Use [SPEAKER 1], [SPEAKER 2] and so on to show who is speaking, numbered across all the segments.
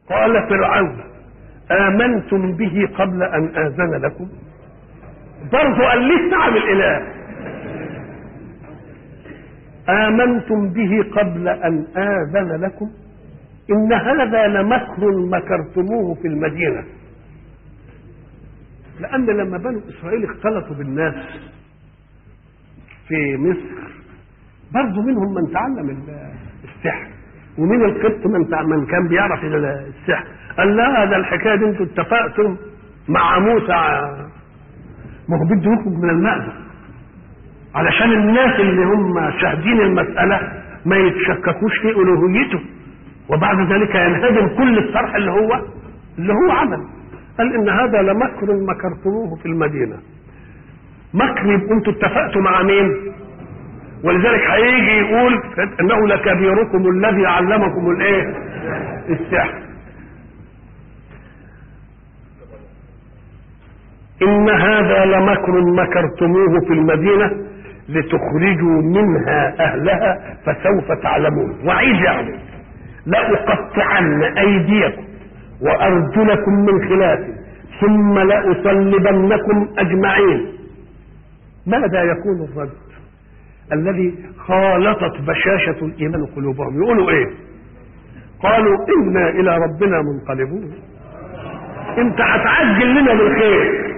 [SPEAKER 1] قال فرعون آمنتم به قبل أن آذن لكم برضه قال لسه عامل إله آمنتم به قبل أن آذن لكم إن هذا لمكر مكرتموه في المدينة لأن لما بنو إسرائيل اختلطوا بالناس في مصر برضه منهم من تعلم السحر ومن القبط من تع- من كان بيعرف السحر قال لا ده الحكايه دي انتوا اتفقتم مع موسى ع- ما هو بده يخرج من المأزق علشان الناس اللي هم شاهدين المسألة ما يتشككوش في ألوهيته وبعد ذلك ينهدم كل الصرح اللي هو اللي هو عمل قال إن هذا لمكر مكرتموه في المدينة مكر يبقوا انتوا اتفقتوا مع مين؟ ولذلك هيجي يقول انه لكبيركم الذي علمكم الايه؟ السحر. ان هذا لمكر مكرتموه في المدينه لتخرجوا منها اهلها فسوف تعلمون وعيد يعني لاقطعن ايديكم وارجلكم من خلاف ثم لاصلبنكم اجمعين ماذا يكون الرد الذي خالطت بشاشة الإيمان قلوبهم يقولوا إيه قالوا إنا إلى ربنا منقلبون أنت هتعجل لنا بالخير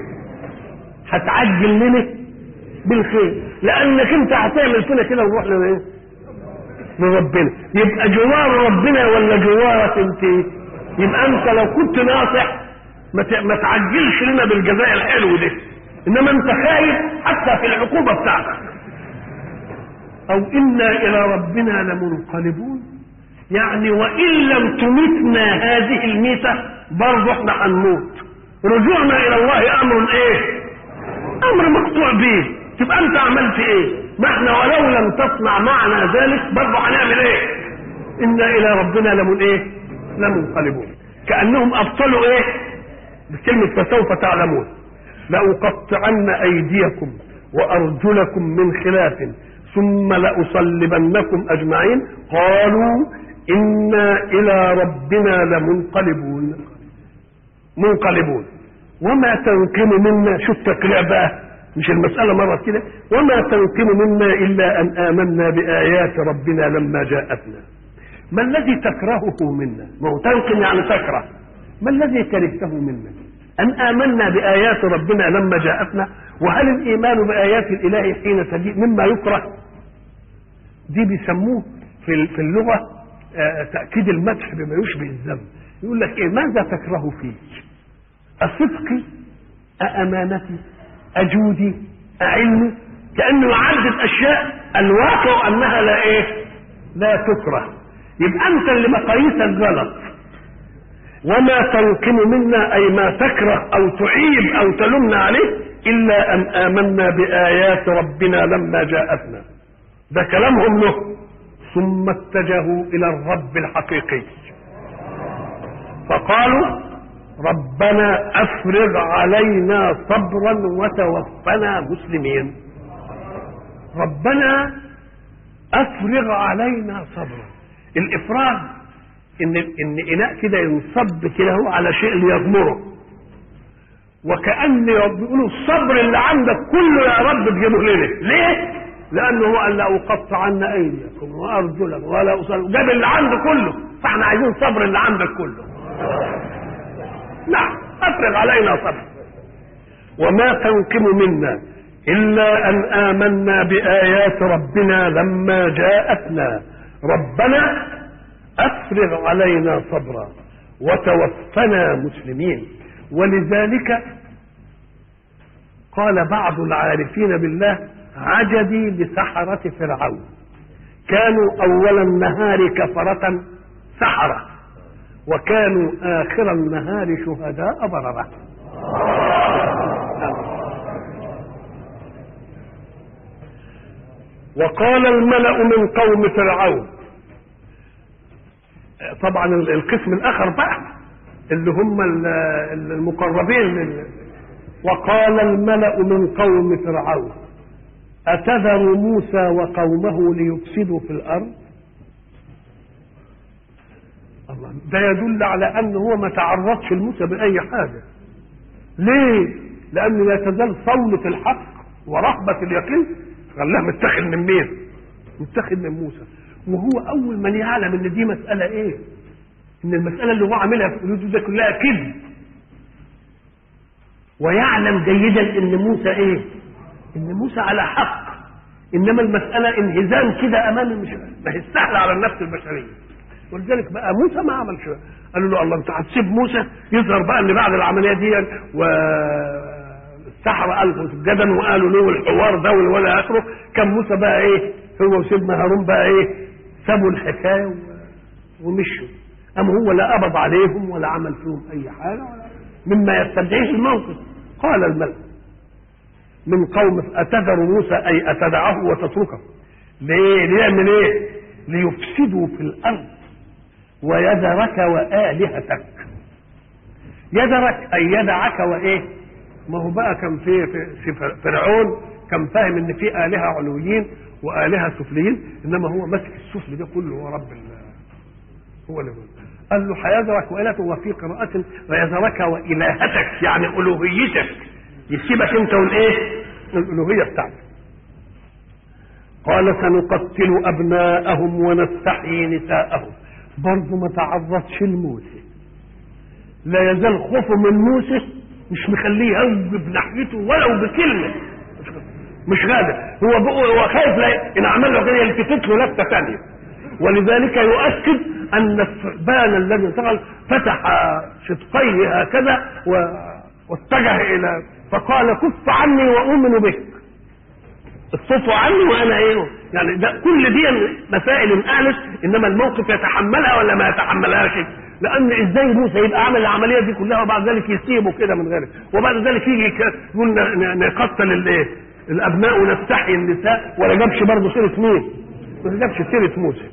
[SPEAKER 1] هتعجل لنا بالخير لأنك أنت هتعمل فينا كده ونروح لنا إيه لربنا يبقى جوار ربنا ولا جوارك أنت يبقى أنت لو كنت ناصح ما ت- ما تعجلش لنا بالجزاء الحلو ده انما انت خايف حتى في العقوبه بتاعتك او انا الى ربنا لمنقلبون يعني وان لم تمتنا هذه الميته برضه احنا هنموت رجوعنا الى الله امر ايه امر مقطوع به تبقى انت عملت ايه ما احنا ولو لم تصنع معنا ذلك برضه هنعمل ايه انا الى ربنا لمن ايه لمنقلبون كانهم ابطلوا ايه بكلمه فسوف تعلمون لأقطعن أيديكم وأرجلكم من خلاف ثم لأصلبنكم أجمعين قالوا إنا إلى ربنا لمنقلبون منقلبون وما تنقم منا شوف تقريع بقى مش المسألة مرة كده وما تنقم منا إلا أن آمنا بآيات ربنا لما جاءتنا ما الذي تكرهه منا ما هو تنقم يعني تكره ما الذي كرهته منا أن آمنا بآيات ربنا لما جاءتنا وهل الإيمان بآيات الإله حين تجيء مما يكره دي بيسموه في في اللغة آه، تأكيد المدح بما يشبه الذم يقول لك إيه ماذا تكره فيه أصدقي أأمانتي أجودي أعلمي كأنه يعدد أشياء الواقع أنها لا إيه لا تكره يبقى أنت اللي مقاييسك غلط وما تنقم منا أي ما تكره أو تعيب أو تلمنا عليه إلا أن آمنا بآيات ربنا لما جاءتنا ده كلامهم له ثم اتجهوا إلى الرب الحقيقي فقالوا ربنا أفرغ علينا صبرا وتوفنا مسلمين ربنا أفرغ علينا صبرا الإفراغ ان ان اناء كده ينصب كده هو على شيء ليغمره وكان بيقولوا الصبر اللي عندك كله يا رب تجيبه لنا ليه لانه هو قال لا اقطعن ايديكم وارجلكم ولا اصل جاب اللي عنده كله فاحنا عايزين صبر اللي عندك كله نعم افرغ علينا صبر وما تنقم منا الا ان امنا بايات ربنا لما جاءتنا ربنا افرغ علينا صبرا وتوفنا مسلمين ولذلك قال بعض العارفين بالله عجبي لسحرة فرعون كانوا أول النهار كفرة سحرة وكانوا آخر النهار شهداء بررة وقال الملأ من قوم فرعون طبعا القسم الاخر بقى اللي هم ال- المقربين من وقال الملأ من قوم فرعون أتذر موسى وقومه ليفسدوا في الأرض الله ده يدل على ان هو ما تعرضش لموسى باي حاجه ليه لان لا تزال صولة الحق ورهبة اليقين خلاها متاخد من مين متاخد من موسى وهو اول من يعلم ان دي مسألة ايه ان المسألة اللي هو عاملها في حدوده ده كلها كذب ويعلم جيدا ان موسى ايه ان موسى على حق انما المسألة انهزام كده امام مش ما هي سهلة على النفس البشرية ولذلك بقى موسى ما عملش قالوا له الله انت هتسيب موسى يظهر بقى ان بعد العمليه دي و السحرة ألقوا سجدا وقالوا له الحوار ده ولا آخره كان موسى بقى إيه هو وسيدنا هارون بقى إيه سابوا الحكاية و... ومشوا أما هو لا قبض عليهم ولا عمل فيهم أي حاجة ولا مما يستدعيه الموقف قال الملك من قوم أتذر موسى أي أتدعه وتتركه ليه ليعمل إيه ليفسدوا في الأرض ويذرك وآلهتك يذرك أي يدعك وإيه ما هو بقى كان في, في فرعون كان فاهم ان في آلهة علويين وآلهة سفليين انما هو ماسك السفل ده كله هو رب الله هو اللي قال له هيذرك وإلهته وفي قراءة ويذرك وإلهتك يعني ألوهيتك يسيبك أنت والإيه؟ الألوهية بتاعتك قال سنقتل أبناءهم ونستحيي نساءهم برضه ما تعرضش لموسى لا يزال خوفه من موسى مش مخليه يوجب ناحيته ولو بكلمه مش غادر هو بقى هو خايف لا ان عمل له كده يلتفت له لفته ثانيه ولذلك يؤكد ان الثعبان الذي انتقل فتح شدقيه هكذا و... واتجه الى فقال كف عني واؤمن بك اصطفوا عني وانا ايه يعني ده كل دي مسائل انقالت انما الموقف يتحملها ولا ما يتحملهاش لان ازاي موسى يبقى عمل العمليه دي كلها وبعد ذلك يسيبه كده من غيره وبعد ذلك يجي يقول نقتل الايه الابناء ونستحيي النساء ولا جابش برضه سيره مين؟ ما جابش سيره موسى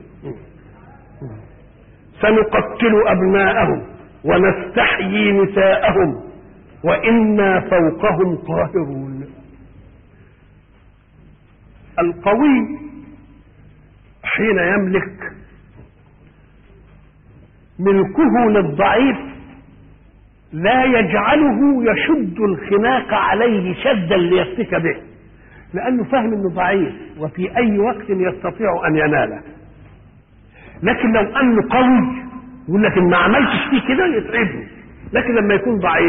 [SPEAKER 1] سنقتل ابناءهم ونستحيي نساءهم وانا فوقهم قاهرون القوي حين يملك ملكه للضعيف لا يجعله يشد الخناق عليه شدا ليفتك به لانه فاهم انه ضعيف وفي اي وقت يستطيع ان يناله لكن لو انه قوي يقول لك ان ما عملتش فيه كده يتعبني لكن لما يكون ضعيف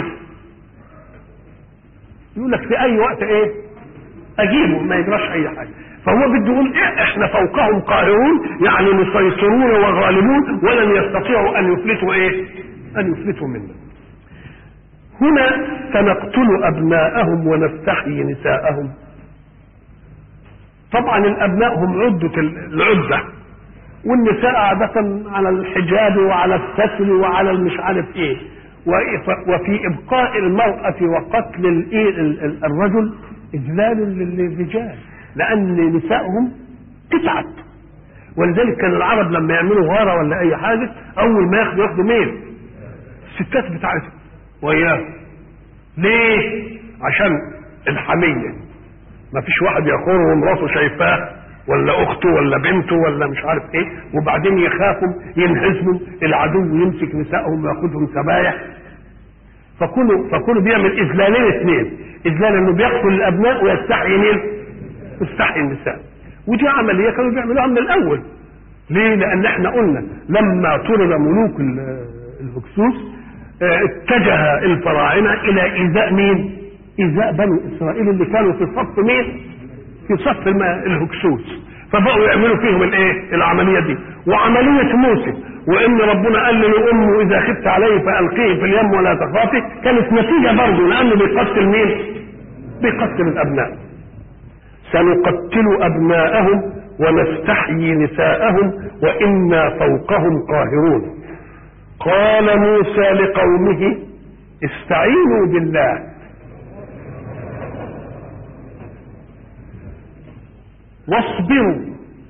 [SPEAKER 1] يقول لك في اي وقت ايه اجيبه ما يجراش اي حاجه فهو بده يقول إيه احنا فوقهم قاهرون يعني مسيطرون وغالبون ولن يستطيعوا ان يفلتوا ايه ان يفلتوا منا هنا سنقتل ابناءهم ونستحيي نساءهم طبعا الابناء هم عدة العدة والنساء عادة على الحجاب وعلى الستر وعلى المش عارف ايه وفي ابقاء المرأة وقتل الرجل اذلال للرجال لان نسائهم تتعب ولذلك كان العرب لما يعملوا غاره ولا اي حاجه اول ما ياخدوا ياخدوا مين الستات بتاعتهم وياه ليه عشان الحميه ما فيش واحد يخور ومراته شايفاه ولا اخته ولا بنته ولا مش عارف ايه وبعدين يخافوا ينهزموا العدو يمسك نسائهم وياخدهم سبايا فكله فكله بيعمل اذلالين اثنين اذلال انه بيقتل الابناء ويستحيي مين؟ يستحيي النساء ودي عمليه كانوا بيعملوها من الاول ليه؟ لان احنا قلنا لما طرد ملوك الهكسوس اتجه الفراعنه الى ايذاء مين؟ ايذاء بني اسرائيل اللي كانوا في صف مين؟ في صف الهكسوس فبقوا يعملوا فيهم الايه؟ العمليه دي وعمليه موسى وان ربنا قال لامه اذا خفت عليه فالقيه في اليم ولا تخافي كانت نتيجه برضه لانه بيقتل مين؟ بيقتل الابناء سنقتل ابناءهم ونستحيي نساءهم وانا فوقهم قاهرون قال موسى لقومه استعينوا بالله واصبروا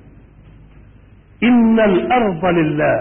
[SPEAKER 1] ان الارض لله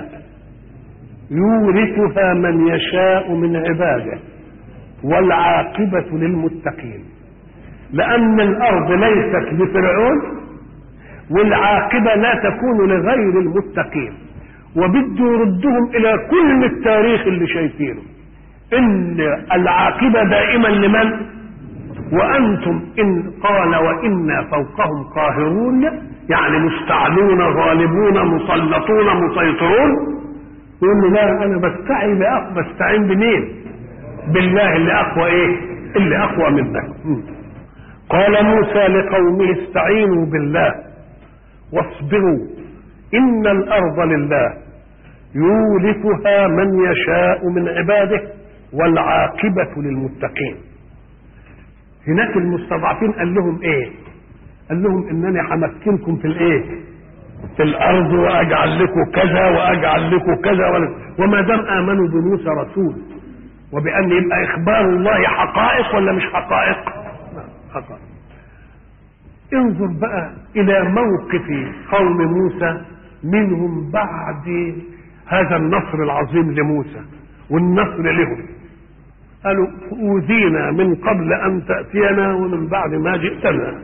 [SPEAKER 1] يورثها من يشاء من عباده والعاقبه للمتقين لأن الأرض ليست لفرعون والعاقبة لا تكون لغير المتقين وبده يردهم الى كل التاريخ اللي شايفينه ان العاقبه دائما لمن وانتم ان قال وانا فوقهم قاهرون يعني مستعلون غالبون مسلطون مسيطرون يقول له لا انا بستعين بأق بستعين بمين بالله اللي اقوى ايه اللي اقوى منك قال موسى لقومه استعينوا بالله واصبروا ان الارض لله يورثها من يشاء من عباده والعاقبه للمتقين هناك المستضعفين قال لهم ايه قال لهم انني همكنكم في الايه في الارض واجعل لكم كذا واجعل لكم كذا وما دام امنوا بموسى رسول وبان يبقى اخبار الله حقائق ولا مش حقائق حقائق انظر بقى الى موقف قوم موسى منهم بعد هذا النصر العظيم لموسى والنصر لهم قالوا اوذينا من قبل ان تاتينا ومن بعد ما جئتنا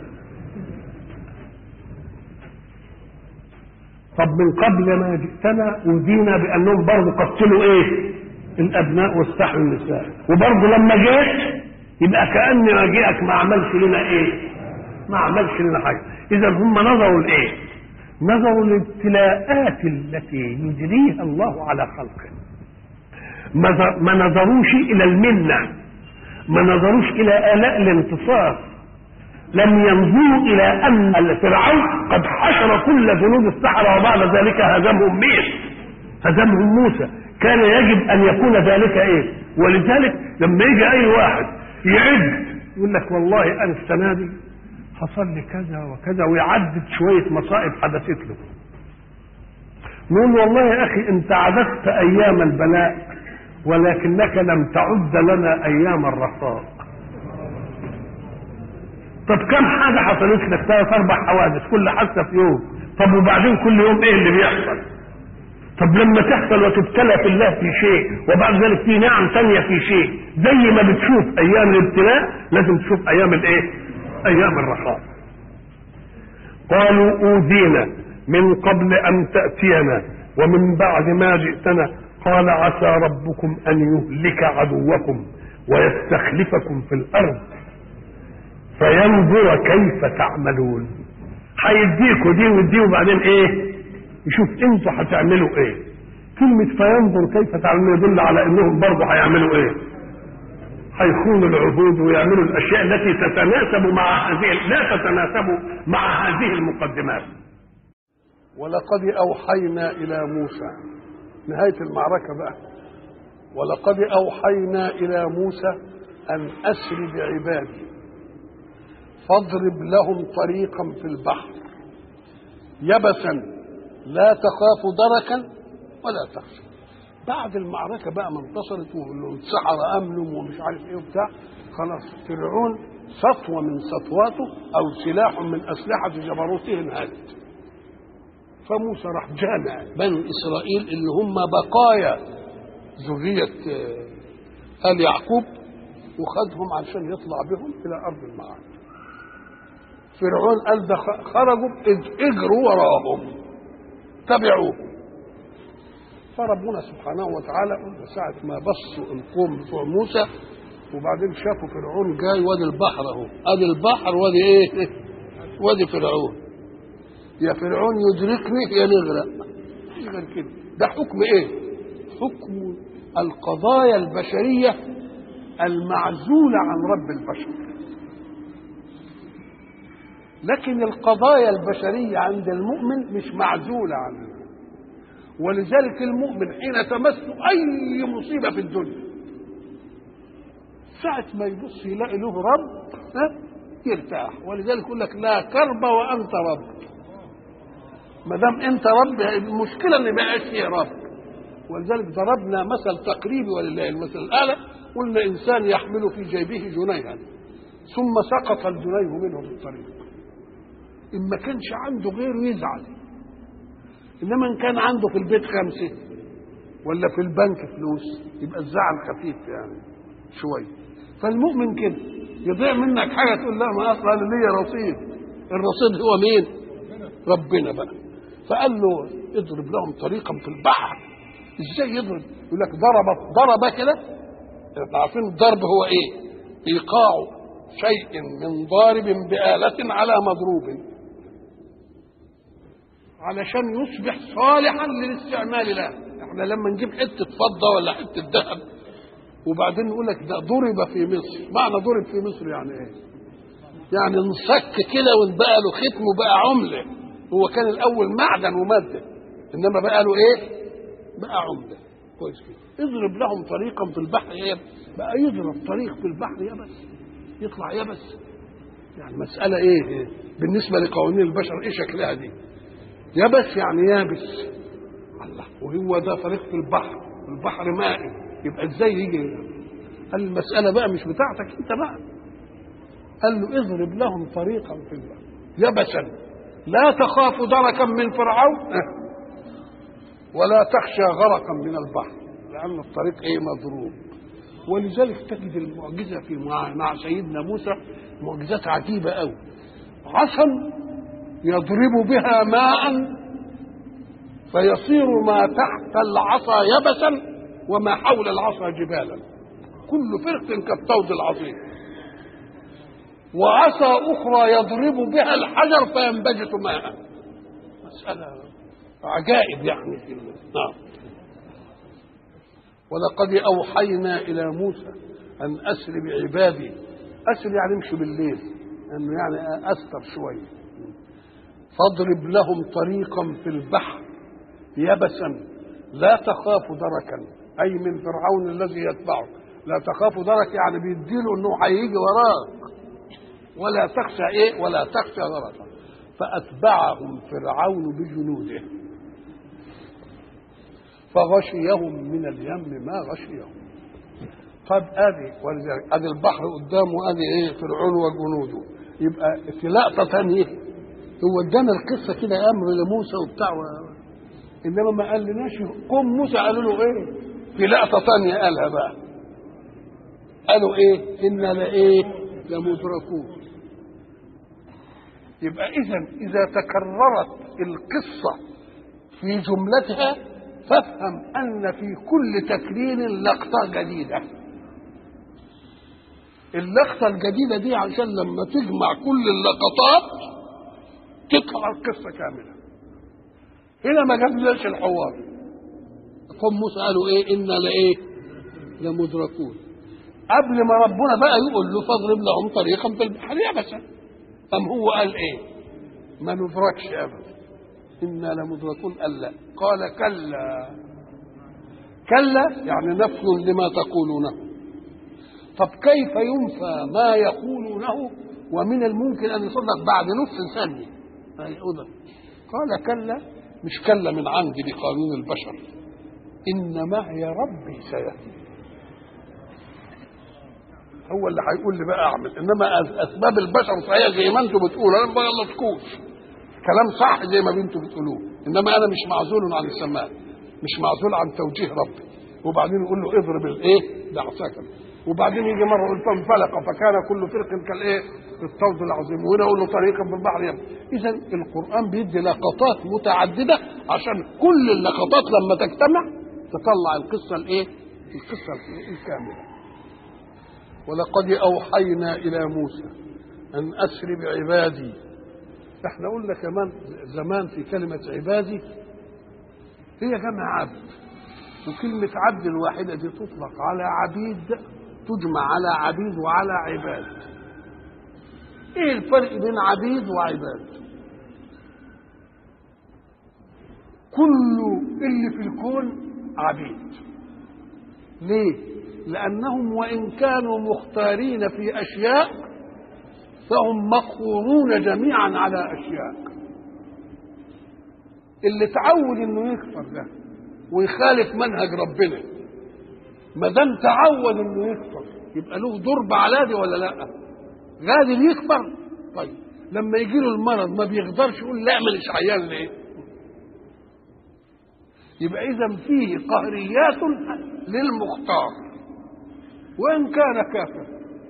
[SPEAKER 1] طب من قبل ما جئتنا اوذينا بانهم برضه قتلوا ايه الابناء واستحوا النساء وبرضه لما جيت يبقى كان مجيئك ما عملش لنا ايه ما عملش لنا حاجه اذا هم نظروا لايه نظروا للابتلاءات التي يجريها الله على خلقه ما نظروش الى المنه ما نظروش الى الاء الانتصار لم ينظروا الى ان فرعون قد حشر كل جنود السحره وبعد ذلك هزمهم مين هزمهم موسى كان يجب ان يكون ذلك ايه ولذلك لما يجي اي واحد يعد يقول لك والله انا السنه دي حصل لي كذا وكذا ويعدد شويه مصائب حدثت له نقول والله يا اخي انت عددت ايام البلاء ولكنك لم تعد لنا ايام الرخاء طب كم حاجه حصلت لك ثلاث اربع حوادث كل حادثه في يوم طب وبعدين كل يوم ايه اللي بيحصل طب لما تحصل وتبتلى في الله في شيء وبعد ذلك في نعم ثانيه في شيء زي ما بتشوف ايام الابتلاء لازم تشوف ايام الايه ايام الرخاء قالوا اوذينا من قبل ان تاتينا ومن بعد ما جئتنا قال عسى ربكم ان يهلك عدوكم ويستخلفكم في الارض فينظر كيف تعملون هيديكوا دي ودي وبعدين ايه يشوف انتوا هتعملوا ايه كلمة فينظر كيف تعملون يدل على انهم برضه هيعملوا ايه هيخونوا العهود ويعملوا الاشياء التي تتناسب مع هذه لا تتناسب مع هذه المقدمات
[SPEAKER 2] ولقد اوحينا الى موسى نهايه المعركه بقى ولقد اوحينا الى موسى ان اسر بعبادي فاضرب لهم طريقا في البحر يبسا لا تخاف دركا ولا تخشى بعد المعركه بقى ما انتصرت والسحرة امنوا ومش عارف ايه وبتاع خلاص فرعون سطوه من سطواته او سلاح من اسلحه جبروته انهدت فموسى راح جامع بني اسرائيل اللي هم بقايا ذريه ال يعقوب وخدهم عشان يطلع بهم الى ارض المعاد فرعون قال ده خرجوا اجروا وراهم تبعوه فربنا سبحانه وتعالى ساعة ما بصوا القوم بتوع موسى وبعدين شافوا فرعون جاي وادي البحر اهو ادي البحر وادي ايه وادي فرعون يا فرعون يدركني يا نغرق غير كده ده حكم ايه حكم القضايا البشرية المعزولة عن رب البشر لكن القضايا البشرية عند المؤمن مش معزولة عنه ولذلك المؤمن حين تمس أي مصيبة في الدنيا ساعة ما يبص يلاقي له رب يرتاح ولذلك يقول لك لا كرب وأنت رب ما دام أنت رب المشكلة إن ما فيه رب ولذلك ضربنا مثل تقريبي ولله المثل الأعلى قلنا إنسان يحمل في جيبه جنيها ثم سقط الجنيه منه في الطريق إن ما كانش عنده غيره يزعل إنما إن كان عنده في البيت خمسة ولا في البنك فلوس يبقى الزعل خفيف يعني شوية فالمؤمن كده يضيع منك حاجة تقول لا ما أصلا ليا رصيد الرصيد هو مين؟ ربنا بقى فقال له اضرب لهم طريقا في البحر ازاي يضرب يقول لك ضرب ضرب كده احنا عارفين الضرب هو ايه ايقاع شيء من ضارب بآلة على مضروب علشان يصبح صالحا للاستعمال له احنا لما نجيب حته فضه ولا حته ذهب وبعدين نقول لك ده ضرب في مصر معنى ضرب في مصر يعني ايه يعني انصك كده وانبقى له ختم وبقى عمله هو كان الاول معدن وماده انما بقى له ايه بقى عمله كويس كده اضرب لهم طريقا في البحر يبس بقى يضرب طريق في البحر يبس يطلع يبس يعني مسألة إيه بالنسبة لقوانين البشر إيه شكلها دي يبس يعني يابس الله وهو ده طريق في البحر البحر مائي يبقى ازاي يجي قال المسألة بقى مش بتاعتك انت بقى قال له اضرب لهم طريقا في البحر يبسا لا تخاف دركا من فرعون ولا تخشى غرقا من البحر لأن الطريق ايه مضروب ولذلك تجد المعجزة في مع, مع سيدنا موسى معجزات عجيبة قوي عصا يضرب بها ماء فيصير ما تحت العصا يبسا وما حول العصا جبالا كل فرق كالطود العظيم وعصا أخرى يضرب بها الحجر فينبجس ماء مسألة عجائب يعني في نعم ولقد أوحينا إلى موسى أن أسر بعبادي أسر يعني امشي بالليل أنه يعني أستر شوية فاضرب لهم طريقا في البحر يبسا لا تخاف دركا أي من فرعون الذي يتبعه لا تخاف درك يعني بيديله انه هيجي وراك ولا تخشى ايه ولا تخشى دركا فاتبعهم فرعون بجنوده فغشيهم من اليم ما غشيهم طب ادي ولذلك ادي البحر قدامه ادي ايه فرعون وجنوده يبقى في لقطه ثانيه هو ادانا القصه كده امر لموسى وبتاع و... انما ما قالناش قوم موسى قالوا له ايه في لقطه ثانيه قالها بقى قالوا ايه انا لايه لمدركون يبقى اذا اذا تكررت القصه في جملتها فافهم ان في كل تكرير لقطه جديده اللقطه الجديده دي عشان لما تجمع كل اللقطات تطلع القصه كامله هنا ما جابلناش الحوار قوم موسى قالوا ايه انا لايه لمدركون قبل ما ربنا بقى يقول له فاضرب لهم طريقا في البحر يبسا أم هو قال ايه ما ندركش ابدا انا لمدركون قال لا قال كلا كلا يعني نفي لما تقولونه طب كيف ينفى ما يقولونه ومن الممكن ان يصدق بعد نصف ثانيه قال كلا مش كلا من عندي بقانون البشر ان معي ربي سيهدي هو اللي هيقول لي بقى اعمل انما اسباب البشر صحيح زي ما انتم بتقولوا انا ما غلطكوش كلام صح زي ما انتم بتقولوه انما انا مش معزول عن السماء مش معزول عن توجيه ربي وبعدين يقول له اضرب الايه بعصاك وبعدين يجي مره يقول فانفلق فكان كل فرق كالايه الطود العظيم وهنا يقول له طريقا في البحر يم اذا القران بيدي لقطات متعدده عشان كل اللقطات لما تجتمع تطلع القصه الايه القصه الكامله ولقد أوحينا إلى موسى أن أسر بعبادي احنا قلنا كمان زمان في كلمة عبادي هي جمع عبد وكلمة عبد الواحدة دي تطلق على عبيد تجمع على عبيد وعلى عباد ايه الفرق بين عبيد وعباد كل اللي في الكون عبيد ليه لأنهم وإن كانوا مختارين في أشياء فهم مقهورون جميعا على أشياء اللي تعود إنه يكفر ده ويخالف منهج ربنا ما دام تعود إنه يكفر يبقى له ضرب على دي ولا لا؟ قادر يكفر طيب لما يجي له المرض ما بيقدرش يقول لا مش عيان ليه؟ يبقى إذا فيه قهريات للمختار وان كان كافر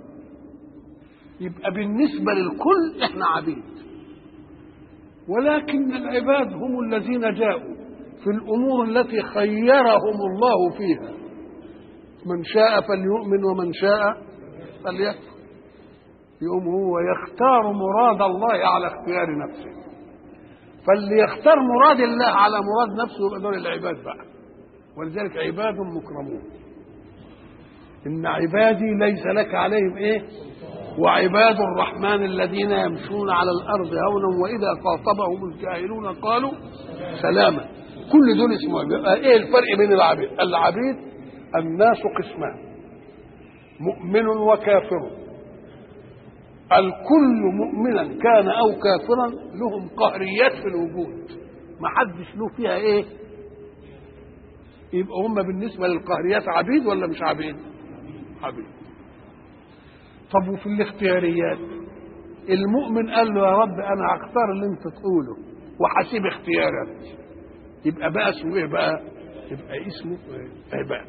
[SPEAKER 2] يبقى بالنسبه للكل احنا عبيد ولكن العباد هم الذين جاءوا في الأمور التي خيرهم الله فيها من شاء فليؤمن ومن شاء فليكفر يقوم هو يختار مراد الله على اختيار نفسه فاللي يختار مراد الله على مراد نفسه يبقى دول العباد بقى ولذلك عباد مكرمون ان عبادي ليس لك عليهم ايه وعباد الرحمن الذين يمشون على الارض هونا واذا خاطبهم الجاهلون قالوا سلاما كل دول اسمه عباد ايه الفرق بين العبيد العبيد الناس قسمان مؤمن وكافر الكل مؤمنا كان او كافرا لهم قهريات في الوجود ما حدش له فيها ايه يبقى هم بالنسبه للقهريات عبيد ولا مش عبيد عبيد طب وفي الاختياريات المؤمن قال له يا رب انا هختار اللي انت تقوله وهسيب اختيارك يبقى بقى اسمه ايه بقى يبقى اسمه عباد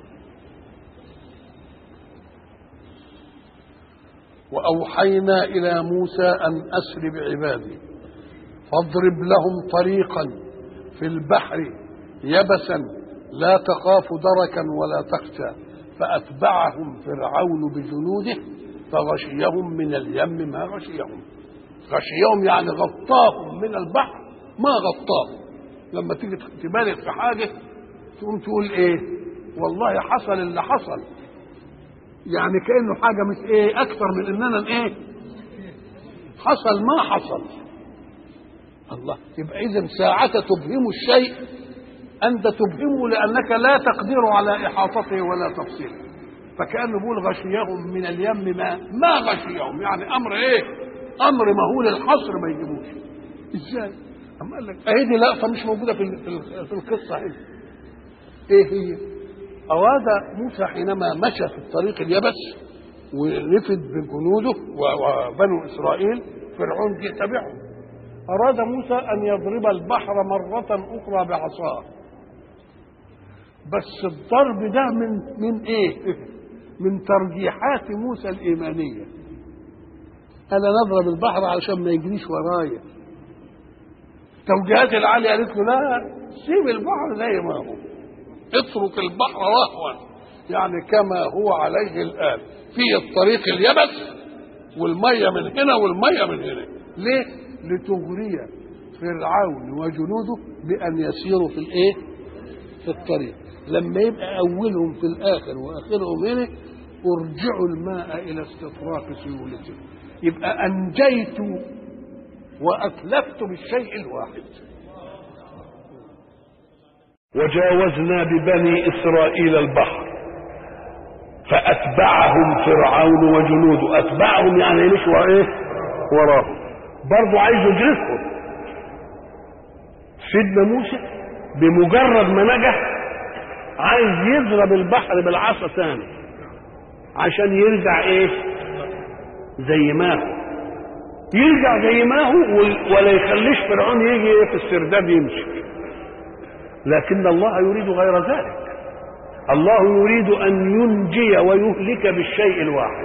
[SPEAKER 2] واوحينا الى موسى ان اسر بعبادي فاضرب لهم طريقا في البحر يبسا لا تخاف دركا ولا تخشى فاتبعهم فرعون بجنوده فغشيهم من اليم ما غشيهم غشيهم يعني غطاهم من البحر ما غطاهم لما تيجي تبالغ في حاجه تقوم تقول ايه والله حصل اللي حصل يعني كانه حاجه مش ايه اكثر من اننا ايه حصل ما حصل الله يبقى اذا ساعة تبهم الشيء انت تبهمه لانك لا تقدر على احاطته ولا تفصيله فكانه بيقول غشيهم من اليم ما ما غشيهم يعني امر ايه امر مهول الحصر ما يجيبوش ازاي اما قال لك اهي دي لقطه مش موجوده في في القصه هنا ايه هي أراد موسى حينما مشى في الطريق اليبس ونفد بجنوده وبنو إسرائيل فرعون جه تبعهم أراد موسى أن يضرب البحر مرة أخرى بعصاه بس الضرب ده من من إيه؟ من ترجيحات موسى الإيمانية أنا نضرب البحر علشان ما يجريش ورايا توجيهات العالية قالت له لا سيب البحر زي ما هو اترك البحر رهوا يعني كما هو عليه الآن في الطريق اليبس والمية من هنا والمية من هنا ليه؟ لتغري فرعون وجنوده بأن يسيروا في الإيه؟ في الطريق لما يبقى أولهم في الآخر وآخرهم هنا ارجعوا الماء إلى استطراق سيولته يبقى أنجيت وأتلفت بالشيء الواحد
[SPEAKER 1] وجاوزنا ببني إسرائيل البحر فأتبعهم فرعون وجنوده أتبعهم يعني مشوا إيه وراهم برضه عايز يدركهم سيدنا موسى بمجرد ما نجح عايز يضرب البحر بالعصا ثاني عشان يرجع ايه زي ما هو يرجع زي ما هو ولا يخليش فرعون يجي في السرداب يمشي لكن الله يريد غير ذلك الله يريد ان ينجي ويهلك بالشيء الواحد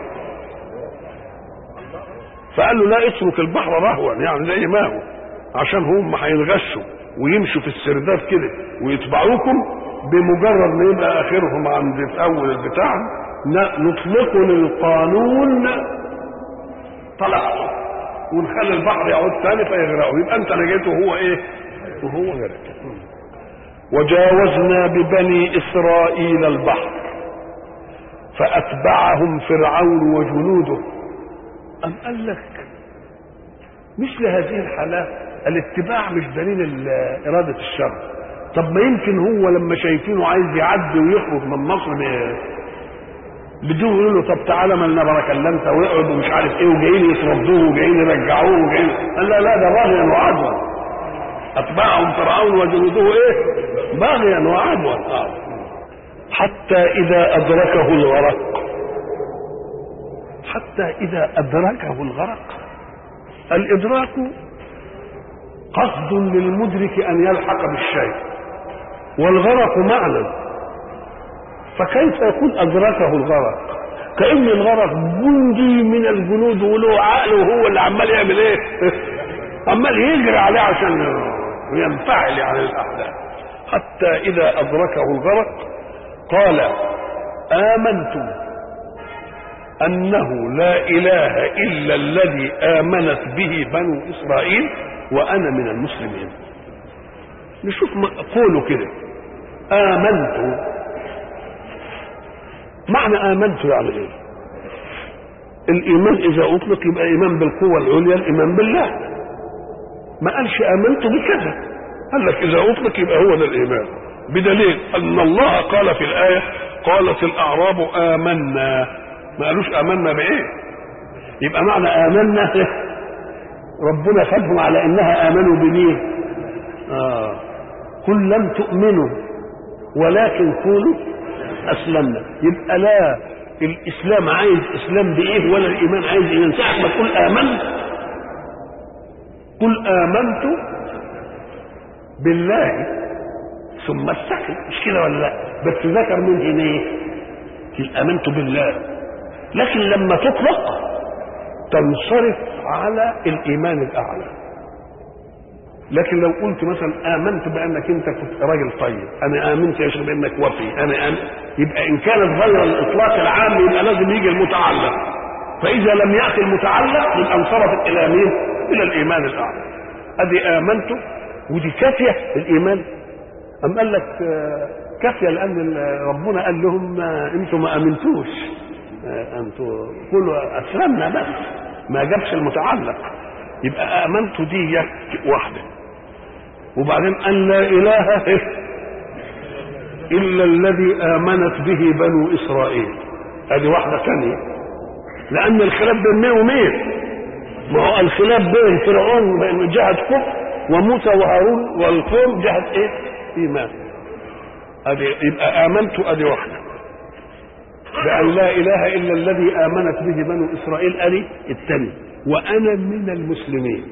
[SPEAKER 1] فقال له لا اترك البحر رهوا يعني زي ما هو عشان هم هينغشوا ويمشوا في السرداب كده ويتبعوكم بمجرد ما يبقى اخرهم عند في اول البتاع نطلق للقانون طلقته ونخلي البحر يعود ثاني فيغرقه يبقى انت نجيته وهو ايه؟ وهو غرق وجاوزنا ببني اسرائيل البحر فاتبعهم فرعون وجنوده ام قال لك مثل هذه الحالات الاتباع مش دليل اراده الشر طب ما يمكن هو لما شايفينه عايز يعدي ويخرج من مصر بدون يقولوا له طب تعالى مالنا بركه الا انت ويقعد ومش عارف ايه وجايين يطردوه وجايين يرجعوه وجايين قال لا لا ده باغيا وعدوا اتبعهم فرعون وجنوده ايه باغيا وعدوا حتى اذا ادركه الغرق حتى اذا ادركه الغرق الادراك قصد للمدرك ان يلحق بالشيء والغرق معنى فكيف يكون ادركه الغرق كان الغرق جندي من الجنود وله عقل وهو اللي عمال يعمل ايه عمال يجري عليه عشان ينفعل يعني الاحداث حتى إذا أدركه الغرق قال آمنت أنه لا إله إلا الذي آمنت به بنو إسرائيل وأنا من المسلمين نشوف قوله كده آمنت معنى آمنت يعني إيه الإيمان إذا أطلق يبقى إيمان بالقوة العليا الإيمان بالله ما قالش آمنت بكذا قال لك إذا أطلق يبقى هو ده الإيمان بدليل أن الله قال في الآية قالت الأعراب آمنا ما قالوش آمنا بإيه يبقى معنى آمنا ربنا خدهم على إنها آمنوا بمين آه قل لم تؤمنوا ولكن قولوا أسلمنا يبقى لا الإسلام عايز إسلام بإيه ولا الإيمان عايز إيمان ساعة ما تقول آمنت قل آمنت بالله ثم استقم مش كده ولا لا بس ذكر من هنا ايه امنت بالله لكن لما تطلق تنصرف على الايمان الاعلى لكن لو قلت مثلا امنت بانك انت كنت راجل طيب انا امنت يا شيخ بانك وفي انا آمن يبقى ان كانت غير الاطلاق العام يبقى لازم يجي المتعلق فاذا لم ياتي المتعلق يبقى انصرفت الى مين الى الايمان الاعلى ادي امنت ودي كافيه الايمان أم قال لك كافية لأن ربنا قال لهم أنتم ما أمنتوش أنتم قولوا أسلمنا بس ما جابش المتعلق يبقى آمنت دي واحدة وبعدين أن لا إله إلا الذي آمنت به بنو إسرائيل هذه واحدة ثانية لأن الخلاف بين مين ومين ما هو الخلاف بين فرعون بين جهة كفر وموسى وهارون والقوم جهة ايه؟ ايمان ادي يبقى امنت ادي واحده بان لا اله الا الذي امنت به بنو اسرائيل ادي الثاني وانا من المسلمين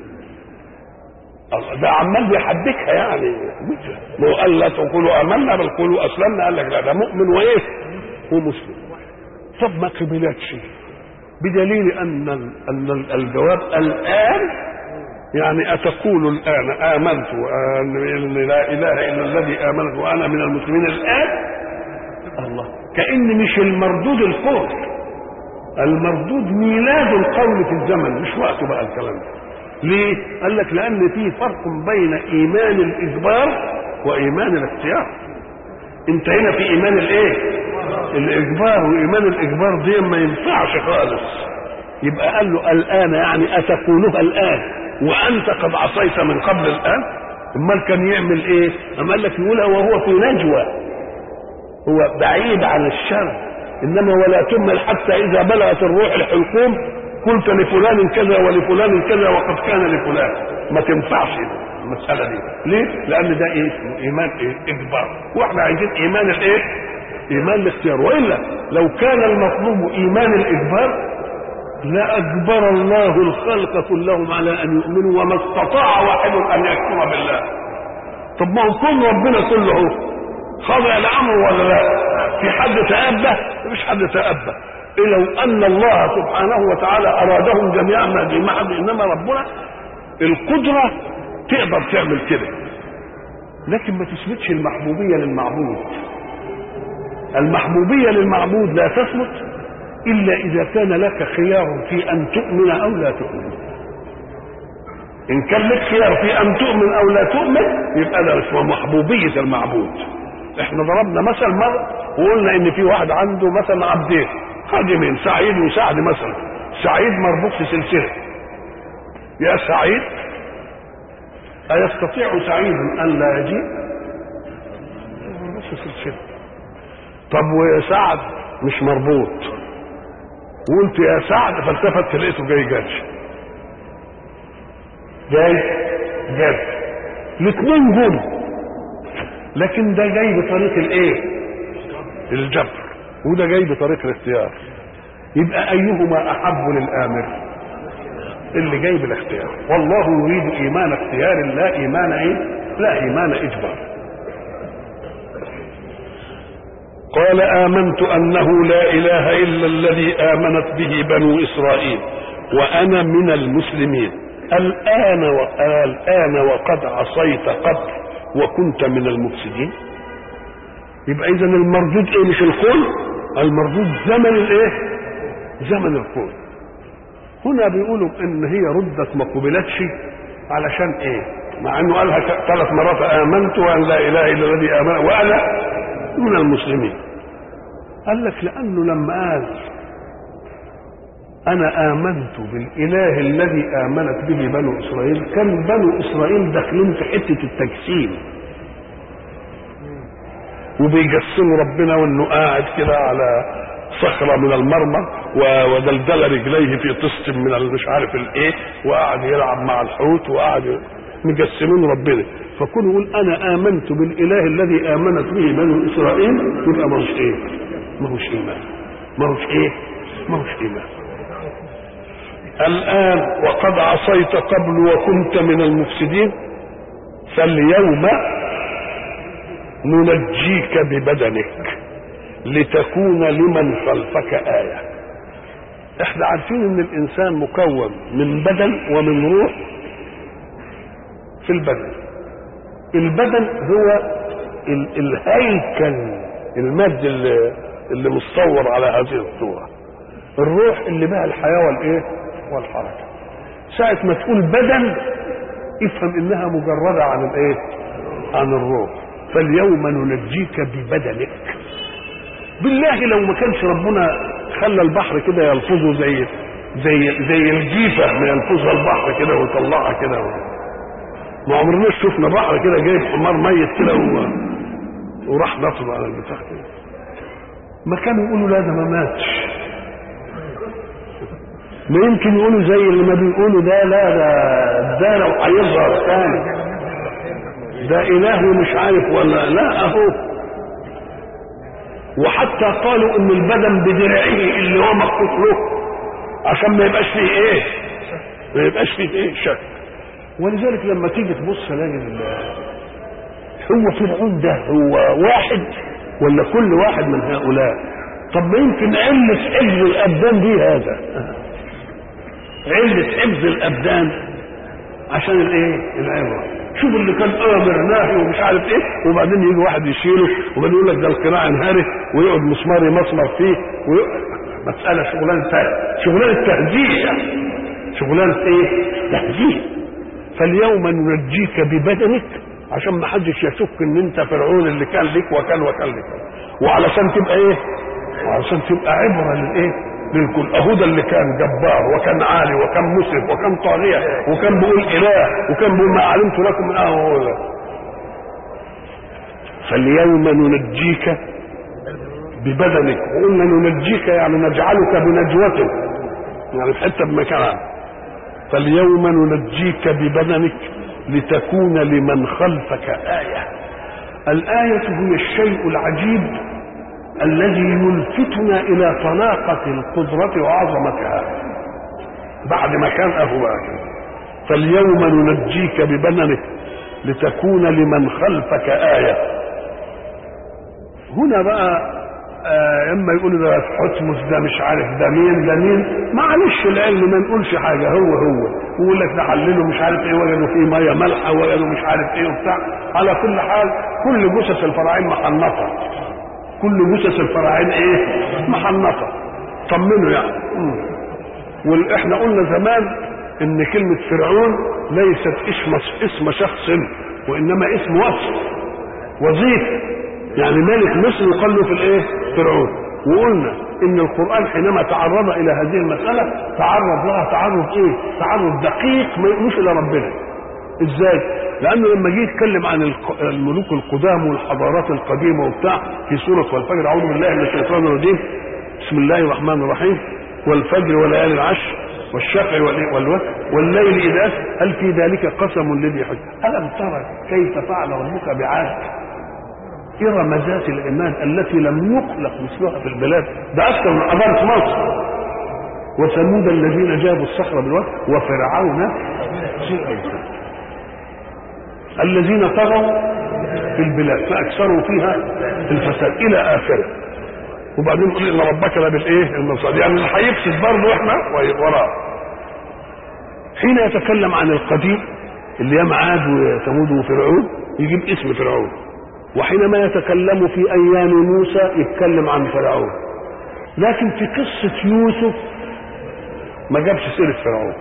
[SPEAKER 1] ده عمال بيحدكها يعني ما هو قال لا تقولوا امنا بل قولوا اسلمنا قال لك لا ده مؤمن وايه ومسلم طب ما قبلتش بدليل ان ان الجواب الان يعني أتقول الآن آمنت أن لا إله إلا الذي آمنت وأنا من المسلمين الآن الله كأن مش المردود القول المردود ميلاد القول في الزمن مش وقته بقى الكلام ده ليه؟ قال لك لأن في فرق بين إيمان الإجبار وإيمان الاختيار أنت هنا في إيمان الإيه؟ الإجبار وإيمان الإجبار دي ما ينفعش خالص يبقى قال له الآن يعني أتقولها الآن وانت قد عصيت من قبل الان امال كان يعمل ايه اما قال لك يقولها وهو في نجوى هو بعيد عن الشر انما ولا تمل حتى اذا بلغت الروح الحلقوم قلت لفلان كذا ولفلان كذا وقد كان لفلان ما تنفعش المساله دي ليه لان ده ايه اسمه ايمان ايه اجبار واحنا عايزين ايمان الايه ايمان الاختيار والا لو كان المطلوب ايمان الاجبار لأجبر الله الخلق كلهم على أن يؤمنوا وما استطاع واحد أن يكفر بالله طب ما هو كل ربنا كله خاضع لأمره ولا لا في حد تأبى مفيش حد تأبى إيه لو أن الله سبحانه وتعالى أرادهم جميعا ما دي حد إنما ربنا القدرة تقدر تعمل كده لكن ما تثبتش المحبوبية للمعبود المحبوبية للمعبود لا تثبت إلا إذا كان لك خيار في أن تؤمن أو لا تؤمن إن كان لك خيار في أن تؤمن أو لا تؤمن يبقى ده اسمه محبوبية المعبود احنا ضربنا مثل مرة وقلنا إن في واحد عنده مثلا عبدين خادمين سعيد وسعد مثلا سعيد مربوط في سلسلة يا سعيد أيستطيع سعيد أن لا يجيء؟ مربوط في سلسلة طب وسعد مش مربوط وقلت يا سعد فالتفت لقيته جاي جاج جاي جاج الاثنين جم لكن ده جاي بطريق الايه الجبر وده جاي بطريق الاختيار يبقى ايهما احب للامر اللي جاي بالاختيار والله يريد ايمان اختيار لا ايمان ايه لا ايمان اجبار قال آمنت أنه لا إله إلا الذي آمنت به بنو إسرائيل وأنا من المسلمين الآن الآن وقد عصيت قبل وكنت من المفسدين يبقى اذا المردود ايه مش الكون المردود زمن الايه زمن الكون هنا بيقولوا ان هي ردت ما قبلتش علشان ايه مع انه قالها ثلاث مرات امنت وان لا اله الا الذي امن وانا من المسلمين قال لك لانه لما قال انا امنت بالاله الذي امنت به بنو اسرائيل كان بنو اسرائيل داخلين في حته التجسيم وبيجسموا ربنا وانه قاعد كده على صخرة من المرمى ودلدل رجليه في طست من مش عارف الايه وقعد يلعب مع الحوت وقعد مجسمين ربنا فكون يقول انا امنت بالاله الذي امنت به بنو اسرائيل يبقى ما هوش ايه؟ ما هوش ايمان ما هوش ايه؟ ما هوش ايمان الان وقد عصيت قبل وكنت من المفسدين فاليوم ننجيك ببدنك لتكون لمن خلفك آية احنا عارفين ان الانسان مكون من بدن ومن روح في البدن البدن هو ال- الهيكل المادي اللي, اللي مصور على هذه الصورة الروح اللي بها الحياة والايه والحركة ساعة ما تقول بدن افهم انها مجردة عن الايه عن الروح فاليوم ننجيك ببدنك بالله لو ما كانش ربنا خلى البحر كده يلفظه زي زي زي الجيفه ما يلفظها البحر كده ويطلعها كده ما عمرنا شفنا بحر كده جايب حمار ميت كده و... وراح نطل على البتاع كده ما كانوا يقولوا لا ده ما ماتش ما يمكن يقولوا زي اللي ما بيقولوا ده لا ده ده لو هيظهر تاني ده اله ومش عارف ولا لا اهو وحتى قالوا ان البدن بدرعه اللي هو مخطوط له عشان ما يبقاش فيه ايه ما يبقاش فيه ايه شك ولذلك لما تيجي تبص تلاقي هو فرعون ده هو واحد ولا كل واحد من هؤلاء طب ما يمكن علة حفظ الابدان دي هذا علة حفظ الابدان عشان الايه العبره شوف اللي كان امر ناهي ومش عارف ايه وبعدين يجي واحد يشيله وبعدين يقول لك ده القناع انهارت ويقعد مسمار يمسمر فيه ويقعد مساله شغلانه شغلانه تهجير يعني شغلانه ايه؟ تهجير فاليوم ننجيك ببدنك عشان ما حدش يشك ان انت فرعون اللي كان لك وكان وكان لك وعلشان تبقى ايه؟ وعلشان تبقى عبره للايه؟ للكل اهو ده اللي كان جبار وكان عالي وكان مسرف وكان طاغيه وكان بيقول اله وكان بيقول ما علمت لكم من اهو ده فاليوم ننجيك ببدنك وقلنا ننجيك يعني نجعلك بنجوة يعني في حته بمكانها فاليوم ننجيك ببدنك لتكون لمن خلفك آية الآية هي الشيء العجيب الذي يلفتنا الى طلاقة القدرة وعظمتها بعد ما كان اهواك فاليوم ننجيك ببدنك لتكون لمن خلفك آية هنا بقى آه اما يقولوا ده حتمس ده مش عارف ده مين ده مين معلش العلم ما نقولش حاجه هو هو ويقول لك ده حللوا مش عارف ايه وجدوا فيه ميه مالحه وجدوا مش عارف ايه وبتاع على كل حال كل جثث الفراعين محنطه كل جثث الفراعين ايه محنطه طمنوا يعني واحنا قلنا زمان ان كلمه فرعون ليست اسم اسم شخص وانما اسم وصف وظيفه يعني ملك مصر يقال له في الايه فرعون وقلنا ان القران حينما تعرض الى هذه المساله تعرض لها تعرض ايه تعرض دقيق ما يقولوش الى ربنا ازاي لانه لما جه يتكلم عن الملوك القدام والحضارات القديمه وبتاع في سوره والفجر اعوذ بالله من الشيطان الرجيم بسم الله الرحمن الرحيم والفجر وليالي العشر والشفع والوتر والليل اذا هل في ذلك قسم لذي حجر الم ترى كيف فعل ربك بعاد إرم ذات الإيمان التي لم يخلق مثلها في البلاد ده أكثر من أمارة مصر وثمود الذين جابوا الصخر بالواد وفرعون ذي الأوتاد الذين طغوا في البلاد فأكثروا فيها الفساد إلى آخره وبعدين يقول إن ربك لبالإيه المرصاد يعني اللي هيفسد برضه إحنا وراه حين يتكلم عن القديم اللي هي عاد وثمود وفرعون يجيب اسم فرعون وحينما يتكلم في ايام موسى يتكلم عن فرعون لكن في قصه يوسف ما جابش سيره فرعون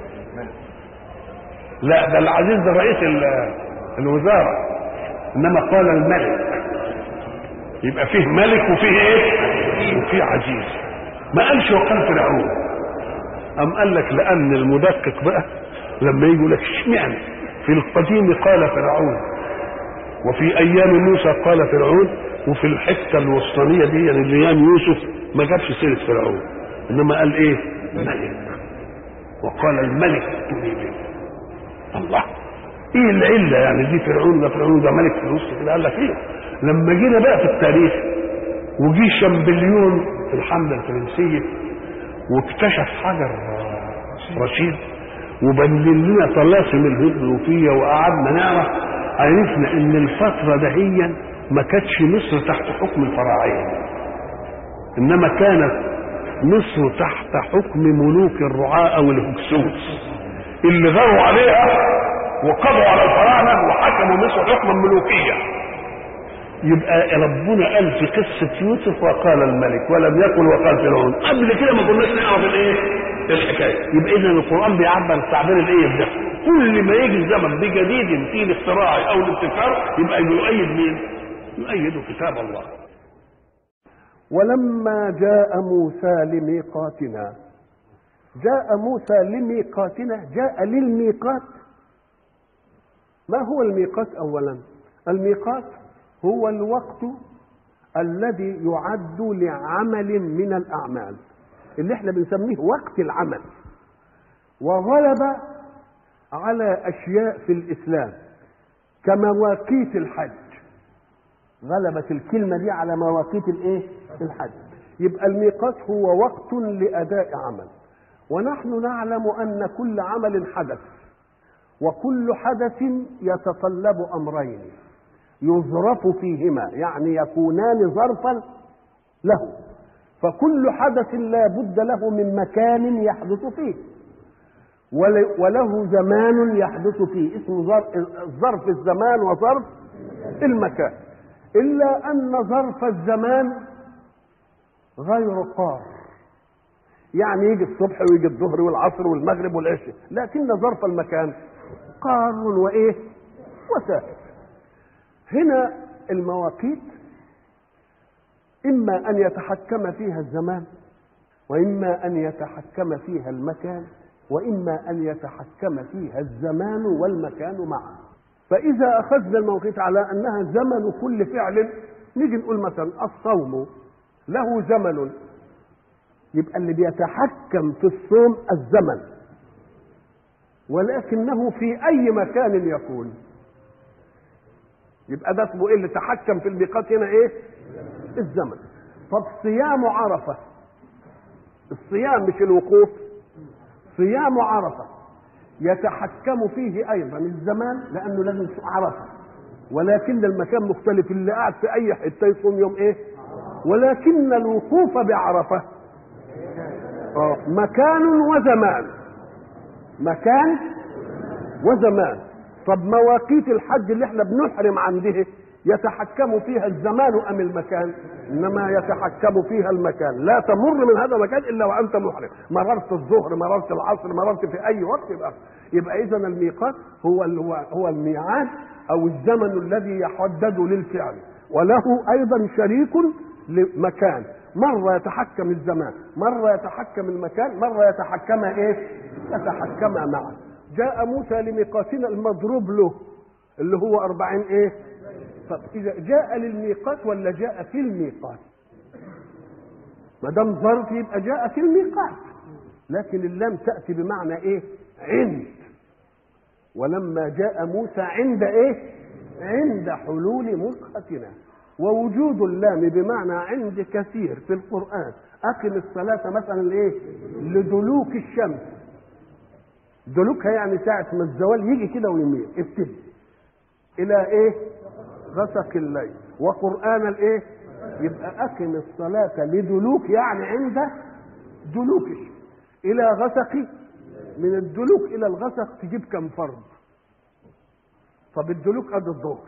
[SPEAKER 1] لا ده العزيز ده رئيس ال- الوزاره انما قال الملك يبقى فيه ملك وفيه ايه وفيه عزيز ما قالش وقال فرعون ام قال لك لان المدقق بقى لما يجي يقول لك اشمعنى في القديم قال فرعون وفي ايام موسى قال فرعون وفي الحته الوسطانيه دي يعني ايام يوسف ما جابش سيره فرعون انما قال ايه ملك وقال الملك ائتوني به الله ايه العله يعني دي فرعون ده فرعون ده ملك في الوسط كده قال لك ايه لما جينا بقى في التاريخ وجي شامبليون في الحمله الفرنسيه واكتشف حجر رشيد وبين لنا طلاسم الهيروغليفيه وقعدنا نعرف عرفنا ان الفتره دهيا ما كانتش مصر تحت حكم الفراعنه انما كانت مصر تحت حكم ملوك الرعاة او الهكسوس اللي غاروا عليها وقضوا على الفراعنه وحكموا مصر حكما ملوكيا يبقى ربنا قال في قصة يوسف وقال الملك ولم يقل وقال فرعون قبل كده ما كناش نعرف الايه الحكاية يبقى اذا القرآن بيعبر التعبير الايه ده كل ما يجي الزمن بجديد فيه الاختراع او الابتكار يبقى يؤيد مين يؤيد كتاب الله
[SPEAKER 2] ولما جاء موسى لميقاتنا جاء موسى لميقاتنا جاء للميقات ما هو الميقات اولا الميقات هو الوقت الذي يعد لعمل من الاعمال اللي احنا بنسميه وقت العمل وغلب على اشياء في الاسلام كمواقيت الحج غلبت الكلمة دي على مواقيت الايه؟ الحج. يبقى الميقات هو وقت لأداء عمل. ونحن نعلم أن كل عمل حدث. وكل حدث يتطلب أمرين. يظرف فيهما، يعني يكونان ظرفا له. فكل حدث لا بد له من مكان يحدث فيه. ول- وله زمان يحدث فيه، اسمه ظرف ظرف الزمان وظرف المكان. إلا أن ظرف الزمان غير قار يعني يجي الصبح ويجي الظهر والعصر والمغرب والعشاء لكن ظرف المكان قار وإيه وثابت هنا المواقيت إما أن يتحكم فيها الزمان وإما أن يتحكم فيها المكان وإما أن يتحكم فيها الزمان والمكان معا فإذا أخذنا الموقيت على أنها زمن كل فعل نيجي نقول مثلا الصوم له زمن يبقى اللي بيتحكم في الصوم الزمن ولكنه في أي مكان يكون يبقى ده اسمه ايه اللي تحكم في الميقات هنا ايه الزمن طب صيام عرفه الصيام مش الوقوف صيام عرفه يتحكم فيه ايضا الزمان لانه لازم عرفه ولكن المكان مختلف اللي قاعد في اي حته يصوم يوم ايه ولكن الوقوف بعرفه آه، مكان وزمان مكان وزمان طب مواقيت الحج اللي احنا بنحرم عنده يتحكم فيها الزمان ام المكان انما يتحكم فيها المكان لا تمر من هذا المكان الا وانت محرم مررت الظهر مررت العصر مررت في اي وقت يبقى يبقى اذا الميقات هو ال- هو الميعاد او الزمن الذي يحدد للفعل وله ايضا شريك لمكان مرة يتحكم الزمان مرة يتحكم المكان مرة يتحكم ايه يتحكم معا جاء موسى لميقاتنا المضروب له اللي هو أربعين ايه طب إذا جاء للميقات ولا جاء في الميقات ما دام ظرف يبقى جاء في الميقات لكن اللام تأتي بمعنى ايه عند ولما جاء موسى عند ايه عند حلول ميقاتنا ووجود اللام بمعنى عند كثير في القرآن أقم الصلاة مثلا لإيه؟ لدلوك الشمس دلوكها يعني ساعة ما الزوال يجي كده ويميل ابتدي إلى إيه؟ غسق الليل وقرآن الإيه؟ يبقى أقم الصلاة لدلوك يعني عند دلوك الشمس إلى غسق من الدلوك إلى الغسق تجيب كم فرض؟ طب الدلوك قد الظهر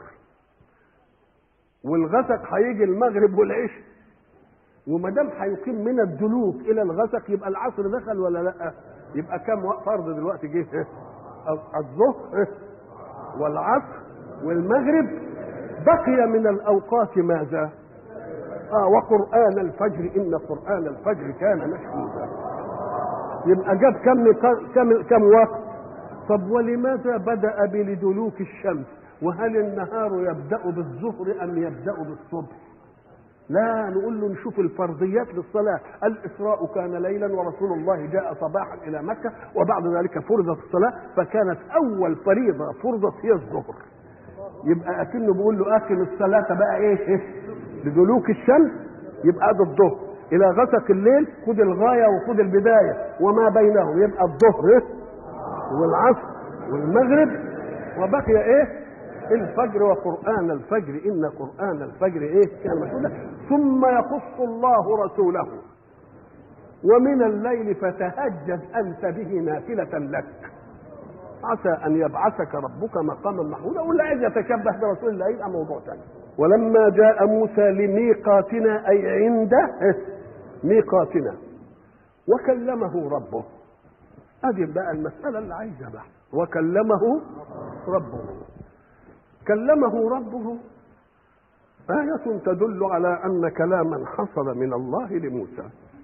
[SPEAKER 2] والغسق هيجي المغرب والعشاء وما دام هيقيم من الدلوك الى الغسق يبقى العصر دخل ولا لا يبقى كام فرض دلوقتي جه الظهر والعصر والمغرب بقي من الاوقات ماذا اه وقران الفجر ان قران الفجر كان مشهودا يبقى جاب كم كم كم وقت طب ولماذا بدا بلدلوك الشمس وهل النهار يبدا بالظهر ام يبدا بالصبح لا نقول له نشوف الفرضيات للصلاة الإسراء كان ليلا ورسول الله جاء صباحا إلى مكة وبعد ذلك فرضت الصلاة فكانت أول فريضة فرضت هي الظهر يبقى أكنه بيقول له أكل الصلاة بقى إيه, إيه؟ لدلوك الشمس يبقى ده الظهر إلى غسق الليل خد الغاية وخد البداية وما بينهم يبقى الظهر إيه؟ والعصر والمغرب وبقي إيه الفجر وقرآن الفجر إن قرآن الفجر إيه كان مشهودا ثم يقص الله رسوله ومن الليل فتهجد أنت به نافلة لك عسى أن يبعثك ربك مقاما محمودا ولا عايز يتشبه برسول الله يبقى موضوع ثاني ولما جاء موسى لميقاتنا أي عند ميقاتنا وكلمه ربه هذه بقى المسألة اللي عايزها بقى وكلمه ربه كلمه ربه آية تدل على أن كلاما حصل من الله لموسى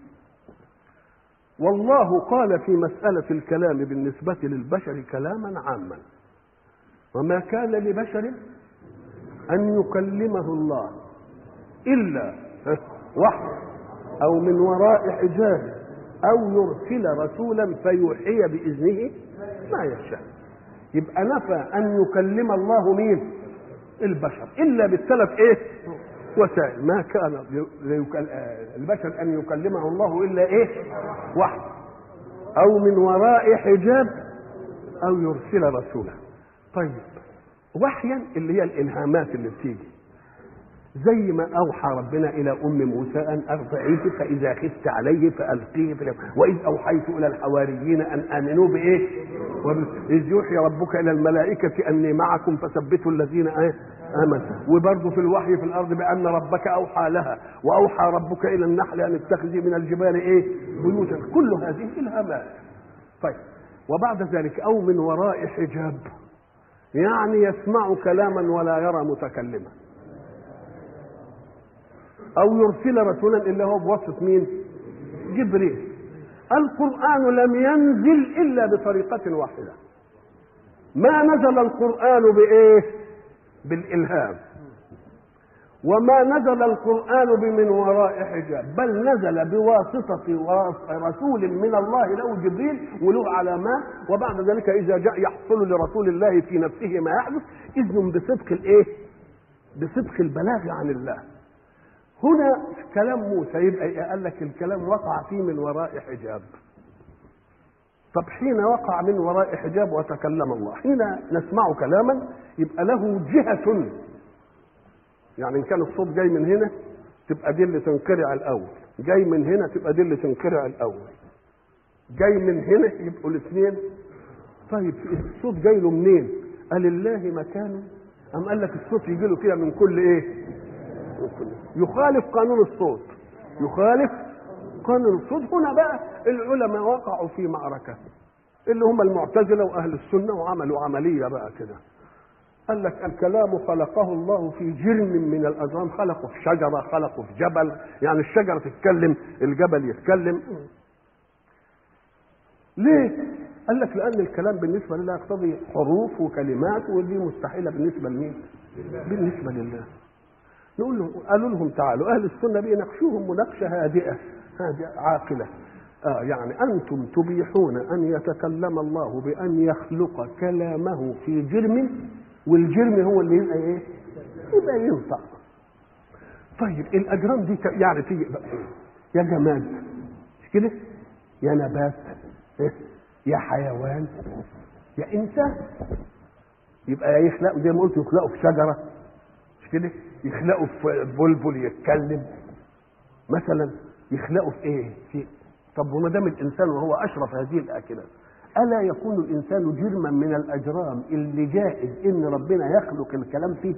[SPEAKER 2] والله قال في مسألة الكلام بالنسبة للبشر كلاما عاما وما كان لبشر أن يكلمه الله إلا وحي أو من وراء حجاب أو يرسل رسولا فيوحي بإذنه ما يشاء يبقى نفى ان يكلم الله مين البشر الا بالثلاث ايه وسائل ما كان البشر ان يكلمه الله الا ايه وحي او من وراء حجاب او يرسل رسولا طيب وحيا اللي هي الالهامات اللي بتيجي زي ما اوحى ربنا الى ام موسى ان ارضعيه فاذا خفت عليه فالقيه في واذ اوحيت الى الحواريين ان امنوا بايه؟ اذ يوحي ربك الى الملائكه اني معكم فثبتوا الذين ايه؟ امنوا وبرضه في الوحي في الارض بان ربك اوحى لها واوحى ربك الى النحل ان اتخذي من الجبال ايه؟ بيوتا كل هذه الهامات طيب وبعد ذلك او من وراء حجاب يعني يسمع كلاما ولا يرى متكلما او يرسل رسولا الا هو بواسطه مين جبريل القران لم ينزل الا بطريقه واحده ما نزل القران بايه بالالهام وما نزل القران بمن وراء حجاب بل نزل بواسطه رسول من الله له جبريل وله علامات وبعد ذلك اذا جاء يحصل لرسول الله في نفسه ما يحدث اذن بصدق الايه بصدق البلاغ عن الله هنا كلام موسى يبقى قال لك الكلام وقع فيه من وراء حجاب طب حين وقع من وراء حجاب وتكلم الله حين نسمع كلاما يبقى له جهة يعني إن كان الصوت جاي من هنا تبقى دي اللي تنقرع الأول جاي من هنا تبقى دي اللي تنقرع الأول جاي من هنا يبقوا الاثنين طيب الصوت جاي له منين؟ قال الله مكانه أم قال لك الصوت يجي له كده من كل إيه؟ يخالف قانون الصوت يخالف قانون الصوت هنا بقى العلماء وقعوا في معركة اللي هم المعتزلة وأهل السنة وعملوا عملية بقى كده قال لك الكلام خلقه الله في جرم من الأجرام خلقه في شجرة خلقه في جبل يعني الشجرة تتكلم الجبل يتكلم ليه؟ قال لك لأن الكلام بالنسبة لله يقتضي حروف وكلمات ودي مستحيلة بالنسبة لمين؟ بالنسبة لله نقول لهم قالوا لهم تعالوا اهل السنه بيناقشوهم مناقشه هادئه هادئه عاقله آه يعني انتم تبيحون ان يتكلم الله بان يخلق كلامه في جرم والجرم هو اللي يبقى ايه؟ يبقى ينطق طيب الاجرام دي يعني تيجي يا جماد مش كده؟ يا نبات يا حيوان يا انسان يبقى يخلقوا زي ما قلت يخلقوا في شجره مش كده؟ يخلقوا في بلبل يتكلم مثلا يخلقوا في ايه؟ في طب وما دام الانسان وهو اشرف هذه الاكلات
[SPEAKER 1] الا يكون الانسان جرما من الاجرام اللي جائز ان ربنا يخلق الكلام فيه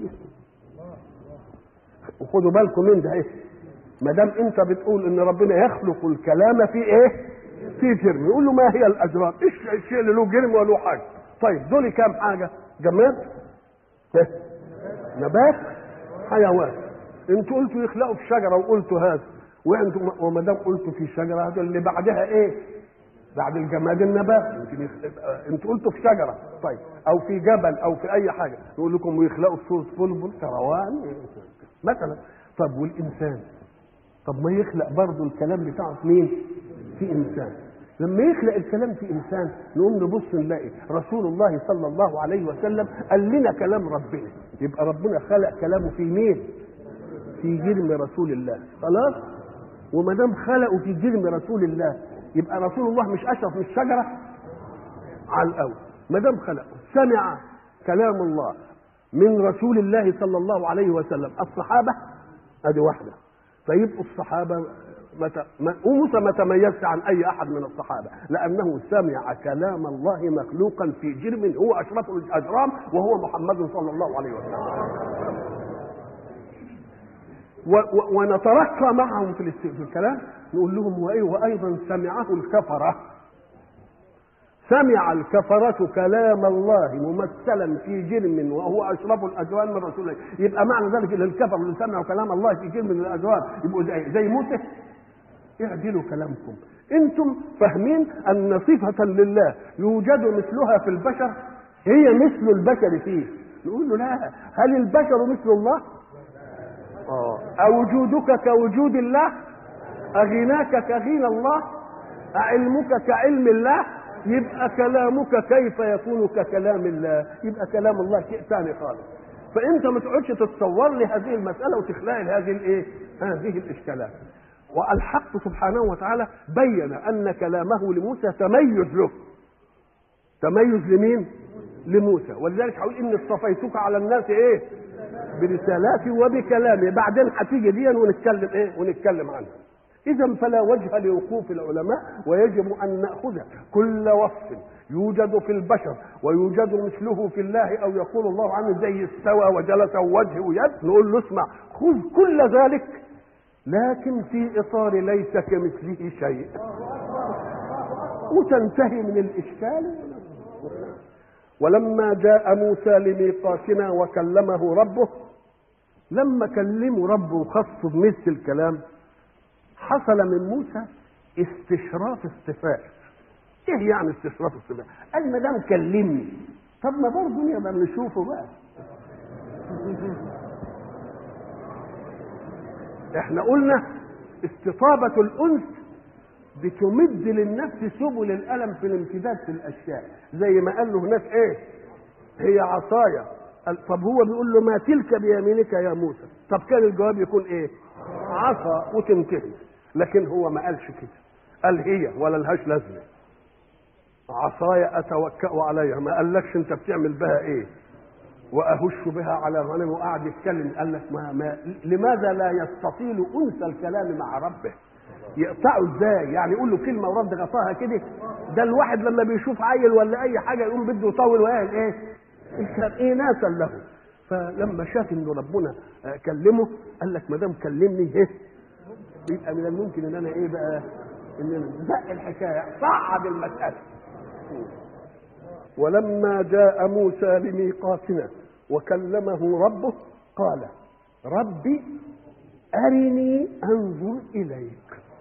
[SPEAKER 1] وخدوا بالكم من ده ايه ما دام انت بتقول ان ربنا يخلق الكلام في ايه في جرم يقول له ما هي الاجرام ايش الشيء اللي له جرم وله حاجه طيب دول كام حاجه جماد إيه؟ نبات حيوان انتوا قلتوا يخلقوا في شجره وقلتوا هذا وانتم وما دام قلتوا في شجره هذا اللي بعدها ايه بعد الجماد النبات يمكن يخلق انتوا قلتوا في شجره طيب او في جبل او في اي حاجه نقول لكم ويخلقوا في صوره بلبل كروان مثلا طب والانسان طب ما يخلق برضه الكلام بتاعه في مين في انسان لما يخلق الكلام في انسان نقوم نبص نلاقي رسول الله صلى الله عليه وسلم قال لنا كلام ربنا يبقى ربنا خلق كلامه في مين في جرم رسول الله خلاص وما دام خلقه في جرم رسول الله يبقى رسول الله مش اشرف من الشجره على الاول ما دام خلقه سمع كلام الله من رسول الله صلى الله عليه وسلم الصحابه ادي واحده فيبقوا الصحابه مت... ما... وموسى ما تميزش عن اي احد من الصحابه لانه سمع كلام الله مخلوقا في جرم هو اشرف الاجرام وهو محمد صلى الله عليه وسلم و... و... ونترقى معهم في, الاست... في الكلام نقول لهم وايه وايضا سمعه الكفره سمع الكفرة كلام الله ممثلا في جرم وهو أشرف الأجوان من رسول الله يبقى معنى ذلك أن الكفر اللي سمعوا كلام الله في جرم من الأجوان يبقوا زي, زي موسى اعدلوا كلامكم انتم فاهمين ان صفة لله يوجد مثلها في البشر هي مثل البشر فيه نقول له لا هل البشر مثل الله آه. أوجودك كوجود الله أغناك كغنى الله أعلمك كعلم الله يبقى كلامك كيف يكون ككلام الله يبقى كلام الله شيء ثاني خالص فانت ما تقعدش تتصور لي هذه المساله وتخلق لي هذه الايه هذه الاشكالات والحق سبحانه وتعالى بين ان كلامه لموسى تميز له تميز لمين لموسى ولذلك هقول اني اصطفيتك على الناس ايه برسالاتي وبكلامي بعدين هتيجي دي ونتكلم ايه ونتكلم عنها اذا فلا وجه لوقوف العلماء ويجب ان ناخذ كل وصف يوجد في البشر ويوجد مثله في الله او يقول الله عنه زي استوى وجلس ووجه ويد نقول له اسمع خذ كل ذلك لكن في اطار ليس كمثله شيء وتنتهي من الاشكال ولما جاء موسى لميقاتنا وكلمه ربه لما كلمه ربه وخصه بمثل الكلام حصل من موسى استشراف الصفات ايه يعني استشراف الصفات قال ما دام كلمني طب ما برضه نقدر نشوفه بقى احنا قلنا استطابة الأنس بتمد للنفس سبل الألم في الامتداد في الأشياء زي ما قال له هناك ايه هي عصايا طب هو بيقول له ما تلك بيمينك يا موسى طب كان الجواب يكون ايه عصا وتنتهي لكن هو ما قالش كده قال هي ولا لهاش لازمه عصاي اتوكا عليها ما قالكش انت بتعمل بها ايه واهش بها على غنم وقعد يتكلم قال لك ما, ما لماذا لا يستطيل انس الكلام مع ربه يقطعه ازاي يعني يقول له كلمه ورد غطاها كده ده الواحد لما بيشوف عيل ولا اي حاجه يقوم بده يطول وقال ايه الكلام ايه ناسا له فلما شاف ان ربنا كلمه قال لك ما دام كلمني ايه يبقى من الممكن ان انا ايه بقى ان انا زق الحكايه صعب المساله ولما جاء موسى لميقاتنا وكلمه ربه قال ربي أرني أنظر إليك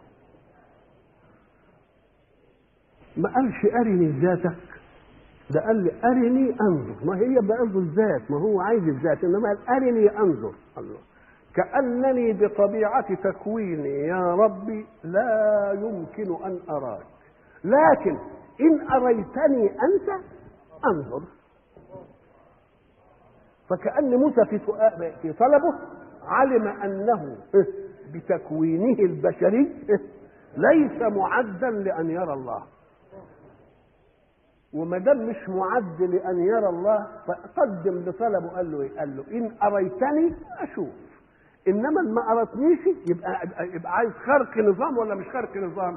[SPEAKER 1] ما قالش أرني ذاتك ده قال لي أرني أنظر ما هي برضه الذات ما هو عايز الذات إنما قال أرني أنظر الله كأنني بطبيعة تكويني يا ربي لا يمكن أن أراك لكن إن أريتني أنت أنظر فكأن موسى في في طلبه علم أنه بتكوينه البشري ليس معدا لأن يرى الله وما دام مش معد لأن يرى الله فقدم لطلبه قال له إيه؟ قال له إن أريتني أشوف انما ما اردتنيش يبقى يبقى عايز خرق نظام ولا مش خرق نظام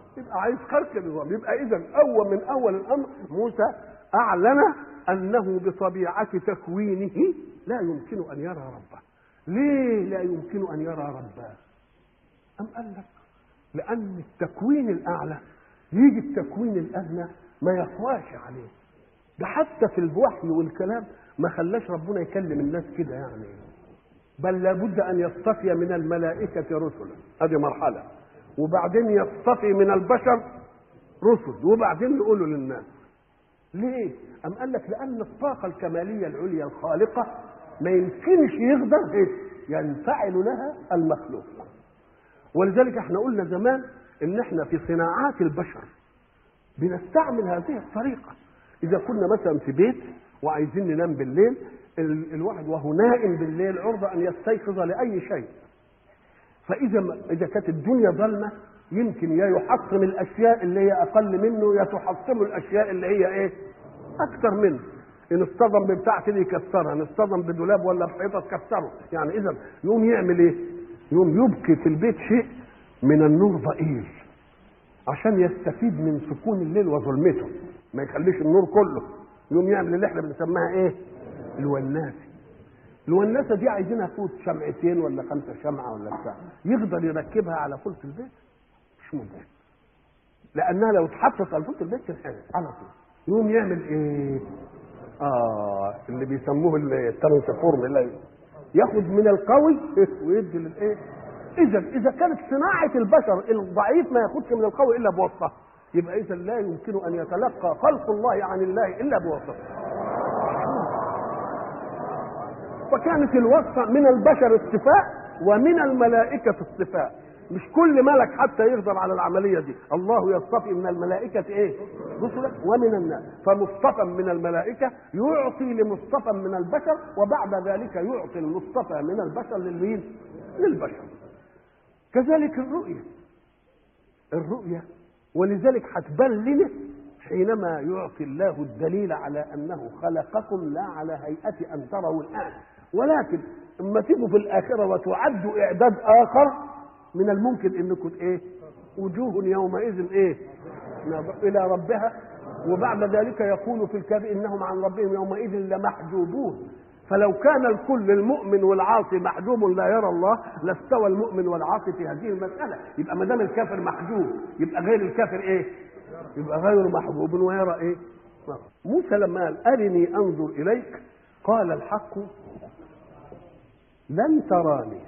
[SPEAKER 2] يبقى عايز خلق النظام يبقى اذا اول من اول الامر موسى اعلن انه بطبيعه تكوينه لا يمكن ان يرى ربه ليه لا يمكن ان يرى ربه ام قال لك لان التكوين الاعلى يجي التكوين الادنى ما يقواش عليه ده حتى في الوحي والكلام ما خلاش ربنا يكلم الناس كده يعني بل لابد ان يصطفي من الملائكه رسلا هذه مرحله وبعدين يصطفي من البشر رسل وبعدين يقولوا للناس ليه ام قال لك لان الطاقه الكماليه العليا الخالقه ما يمكنش يقدر إيه؟ ينفعل لها المخلوق ولذلك احنا قلنا زمان ان احنا في صناعات البشر بنستعمل هذه الطريقه اذا كنا مثلا في بيت وعايزين ننام بالليل ال- الواحد وهو نائم بالليل عرضه ان يستيقظ لاي شيء فاذا ما- اذا كانت الدنيا ظلمه يمكن يا يحطم الاشياء اللي هي اقل منه يا تحطم الاشياء اللي هي ايه اكثر منه ان اصطدم ببتاع كده يكسرها ان اصطدم بدولاب ولا بحيطه تكسره يعني اذا يقوم يعمل ايه يقوم يبكي في البيت شيء من النور ضئيل عشان يستفيد من سكون الليل وظلمته ما يخليش النور كله يقوم يعمل اللي احنا بنسميها ايه الوناسه الوناسه دي عايزينها فوت شمعتين ولا خمسه شمعه ولا بتاع يقدر يركبها على فلك البيت مش ممكن لانها لو اتحطت على فلك البيت تنحرق على طول يقوم يعمل ايه اه اللي بيسموه الترانسفورم اللي ياخد من القوي ويدي للايه اذا اذا كانت صناعه البشر الضعيف ما ياخدش من القوي الا بواسطه يبقى اذا لا يمكن ان يتلقى خلق الله عن الله الا بواسطه فكانت الوصفة من البشر الصفاء ومن الملائكة الصفاء مش كل ملك حتى يقدر على العملية دي الله يصطفي من الملائكة ايه رسلا ومن الناس فمصطفى من الملائكة يعطي لمصطفى من البشر وبعد ذلك يعطي المصطفى من البشر للمين للبشر كذلك الرؤية الرؤية ولذلك هتبان لنا حينما يعطي الله الدليل على انه خلقكم لا على هيئه ان تروا الان ولكن اما تيجوا في الاخره وتعدوا اعداد اخر من الممكن انكم ايه وجوه يومئذ ايه ناظرة الى ربها وبعد ذلك يقول في الكتاب انهم عن ربهم يومئذ لمحجوبون فلو كان الكل المؤمن والعاصي محجوب لا يرى الله لاستوى المؤمن والعاصي في هذه المساله يبقى ما دام الكافر محجوب يبقى غير الكافر ايه يبقى غير محبوب ويرى ايه موسى لما قال ارني انظر اليك قال الحق لن تراني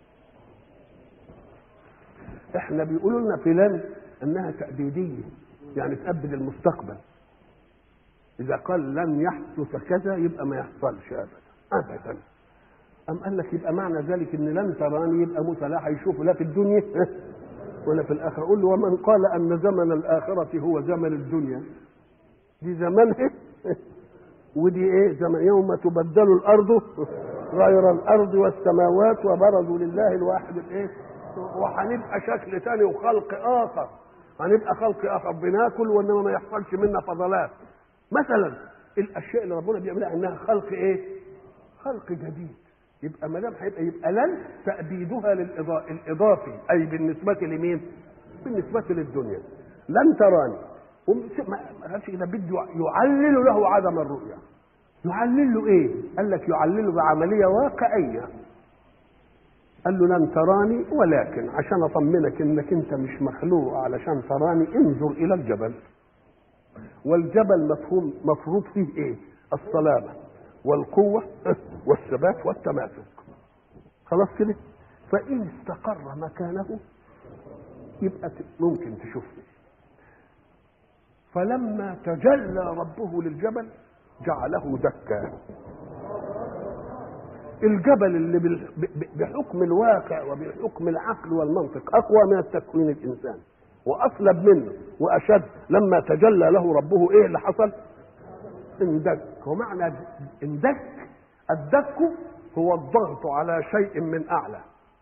[SPEAKER 2] احنا بيقولوا لنا في لن انها تأبيدية يعني تأبد المستقبل اذا قال لن يحدث كذا يبقى ما يحصلش ابدا ابدا ام قال لك يبقى معنى ذلك ان لن تراني يبقى موسى لا هيشوفه لا في الدنيا ولا في الآخرة قل له ومن قال أن زمن الآخرة هو زمن الدنيا دي زمنها ودي ايه زمن يوم تبدل الأرض غير الأرض والسماوات وبرزوا لله الواحد الايه وهنبقى شكل تاني وخلق آخر هنبقى خلق آخر بناكل وإنما ما يحصلش منا فضلات مثلا الأشياء اللي ربنا بيعملها إنها خلق إيه؟ خلق جديد يبقى ما دام هيبقى يبقى لن تأبيدها للإضاء الإضافي أي بالنسبة لمين؟ بالنسبة للدنيا لن تراني وم- ما ما قالش كده بده يعلل له عدم الرؤية يعلل له ايه؟ قال لك يعلله بعملية واقعية قال له لن تراني ولكن عشان اطمنك انك انت مش مخلوق علشان تراني انظر الى الجبل والجبل مفهوم مفروض فيه ايه؟ الصلابه والقوه والثبات والتماسك خلاص كده؟ فان استقر مكانه يبقى ت- ممكن تشوفني فلما تجلى ربه للجبل جعله دكا الجبل اللي بال- ب- ب- بحكم الواقع وبحكم العقل والمنطق اقوى من التكوين الانساني واصلب منه واشد لما تجلى له ربه ايه اللي حصل اندك ومعنى اندك الدك هو الضغط على شيء من اعلى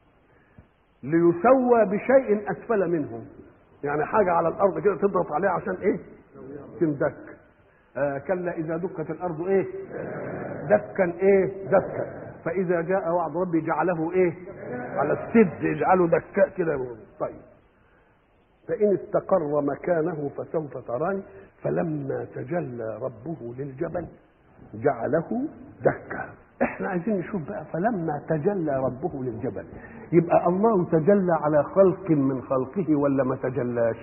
[SPEAKER 2] ليسوى بشيء اسفل منه يعني حاجه على الارض كده تضغط عليها عشان ايه تندك آه كلا اذا دكت الارض ايه دكا ايه دكا فاذا جاء وعد ربي جعله ايه على السد يجعله دكاء كده طيب
[SPEAKER 1] فإن استقر مكانه فسوف تراني فلما تجلى ربه للجبل جعله دكا احنا عايزين نشوف بقى فلما تجلى ربه للجبل يبقى الله تجلى على خلق من خلقه ولا ما تجلاش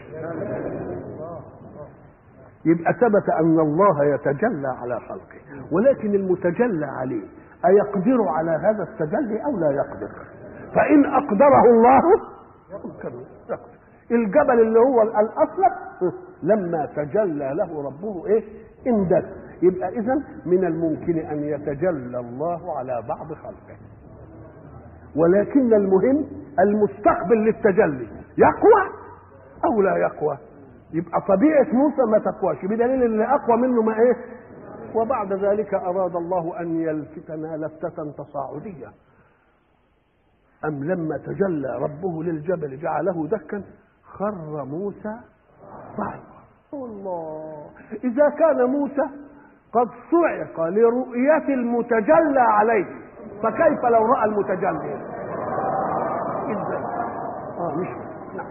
[SPEAKER 1] يبقى ثبت ان الله يتجلى على خلقه ولكن المتجلى عليه ايقدر على هذا التجلي او لا يقدر فان اقدره الله يقدر الجبل اللي هو الاصلب لما تجلى له ربه ايه اندس يبقى اذا من الممكن ان يتجلى الله على بعض خلقه ولكن المهم المستقبل للتجلي يقوى او لا يقوى يبقى طبيعه موسى ما تقواش بدليل اللي اقوى منه ما ايه وبعد ذلك اراد الله ان يلفتنا لفته تصاعديه ام لما تجلى ربه للجبل جعله دكا خر موسى صعقا الله اذا كان موسى قد صعق لرؤية المتجلى عليه فكيف لو رأى المتجلي ازاي اه مش نعم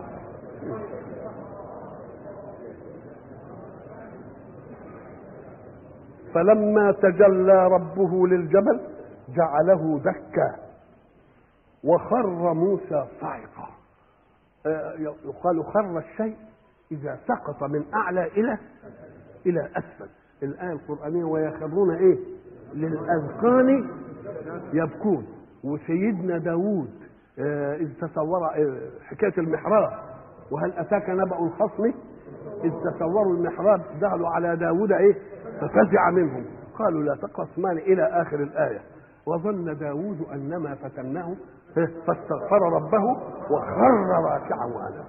[SPEAKER 1] فلما تجلى ربه للجبل جعله دكا وخر موسى صعقا آه يقال خر الشيء اذا سقط من اعلى الى الى اسفل الآية القرآنية ويخرون إيه للأذقان يبكون وسيدنا داود آه إذ تصور آه حكاية المحراب وهل أتاك نبأ الخصم إذ تصوروا المحراب دخلوا على داود إيه ففزع منهم قالوا لا تقسمان إلى آخر الآية وظن داود أنما فتناه فاستغفر ربه وخر راكعا وأنا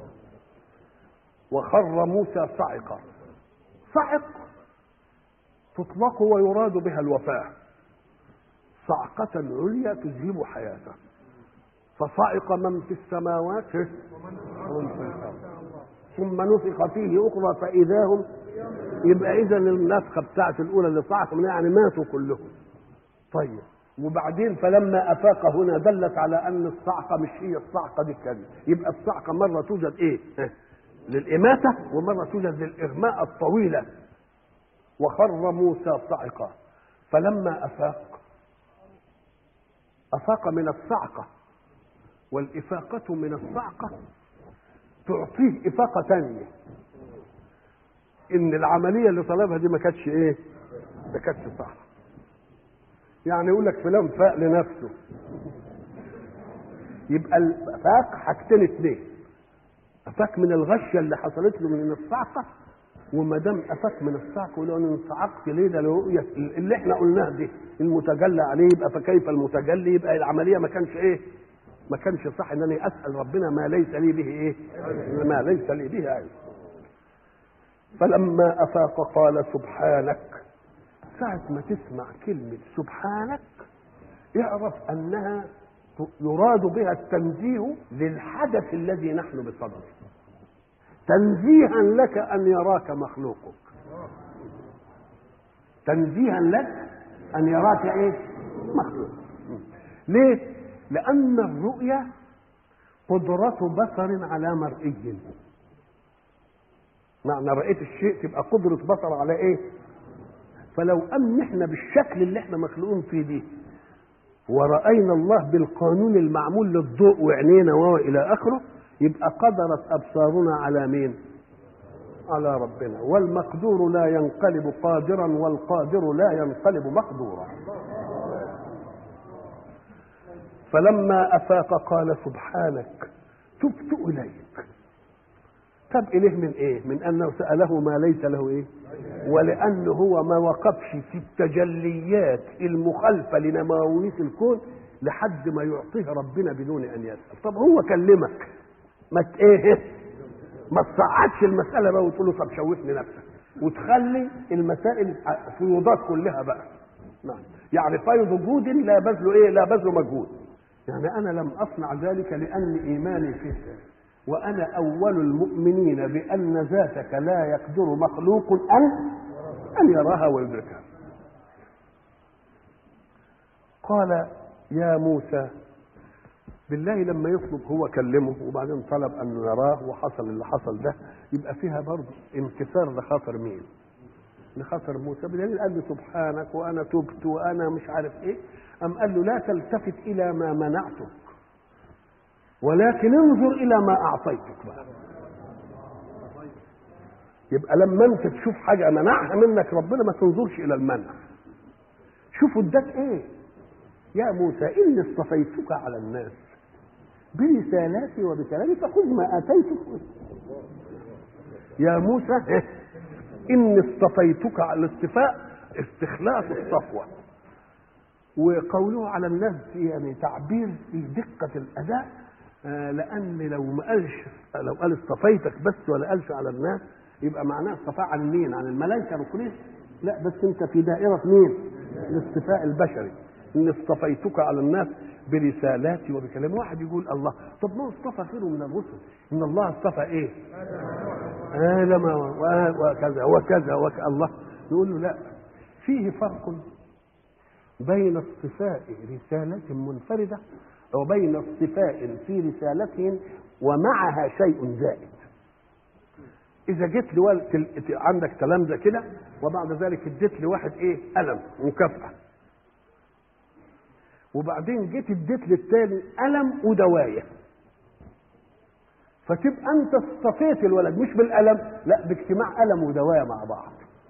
[SPEAKER 1] وخر موسى صعقا صعق تطلق ويراد بها الوفاة صعقة عليا تذهب حياته فصعق من في السماوات ومن في الأرض ثم نفخ فيه أخرى فإذا هم يبقى إذا النفخة بتاعت الأولى اللي صعقوا يعني ماتوا كلهم طيب وبعدين فلما أفاق هنا دلت على أن الصعقة مش هي الصعقة دي كده يبقى الصعقة مرة توجد إيه؟ للإماتة ومرة توجد للإغماء الطويلة وخر موسى صعقا فلما افاق افاق من الصعقه والافاقه من الصعقه تعطيه افاقه ثانيه ان العمليه اللي طلبها دي ما كانتش ايه ما كانتش صح يعني يقول لك فلان فاق لنفسه يبقى الافاق حاجتين اثنين افاق من الغشه اللي حصلت له من الصعقه وما دام افاق من الصعق ولو ان انصعقت ليه ده رؤيه اللي احنا قلناه دي المتجلى عليه يبقى فكيف المتجلي يبقى العمليه ما كانش ايه ما كانش صح ان انا اسال ربنا ما ليس لي به ايه ما ليس لي به علم فلما افاق قال سبحانك ساعة ما تسمع كلمة سبحانك اعرف انها يراد بها التنزيه للحدث الذي نحن بصدده تنزيها لك ان يراك مخلوقك تنزيها لك ان يراك ايه مخلوق ليه لان الرؤيا قدرة بصر على مرئي معنى رأيت الشيء تبقى قدرة بصر على ايه فلو ان احنا بالشكل اللي احنا مخلوقين فيه دي ورأينا الله بالقانون المعمول للضوء وعينينا والى اخره يبقى قدرت ابصارنا على مين على ربنا والمقدور لا ينقلب قادرا والقادر لا ينقلب مقدورا فلما افاق قال سبحانك تبت اليك تب اليه من ايه من انه ساله ما ليس له ايه ولانه هو ما وقفش في التجليات المخالفه لنماويس الكون لحد ما يعطيه ربنا بدون ان يسال طب هو كلمك ما ايه ما تصعدش المساله بقى وتقول له طب شوفني نفسك وتخلي المسائل فيوضات كلها بقى نعم يعني فيض وجود لا بذل ايه لا بذل مجهود يعني انا لم اصنع ذلك لان ايماني فيه وانا اول المؤمنين بان ذاتك لا يقدر مخلوق ان ان يراها ويدركها قال يا موسى بالله لما يطلب هو كلمه وبعدين طلب انه يراه وحصل اللي حصل ده يبقى فيها برضه انكسار لخاطر مين؟ لخاطر موسى بدليل قال له سبحانك وانا تبت وانا مش عارف ايه ام قال له لا تلتفت الى ما منعتك ولكن انظر الى ما اعطيتك بقى يبقى لما انت تشوف حاجه منعها منك ربنا ما تنظرش الى المنع شوفوا اداك ايه يا موسى اني اصطفيتك على الناس برسالاتي وبكلامي فخذ ما اتيتك يا موسى اني اصطفيتك على الاصطفاء استخلاص الصفوه وقوله على الناس يعني تعبير في دقه الاداء آه لان لو ما قالش لو قال اصطفيتك بس ولا قالش على الناس يبقى معناه اصطفاء عن مين؟ عن الملائكه ركنين؟ لا بس انت في دائره مين؟ الاصطفاء البشري اني اصطفيتك على الناس برسالاتي وبكلامي واحد يقول الله طب ما اصطفى غيره من الرسل ان الله اصطفى ايه؟ آدم وكذا وكذا وكذا الله نقول له لا فيه فرق بين اصطفاء رسالة منفردة وبين اصطفاء في رسالتهم ومعها شيء زائد إذا جيت لوالد عندك تلامذة كده وبعد ذلك اديت لواحد إيه ألم مكافأة وبعدين جيت اديت للتاني ألم ودواية فتبقى انت اصطفيت الولد مش بالالم لا باجتماع الم ودوايه مع بعض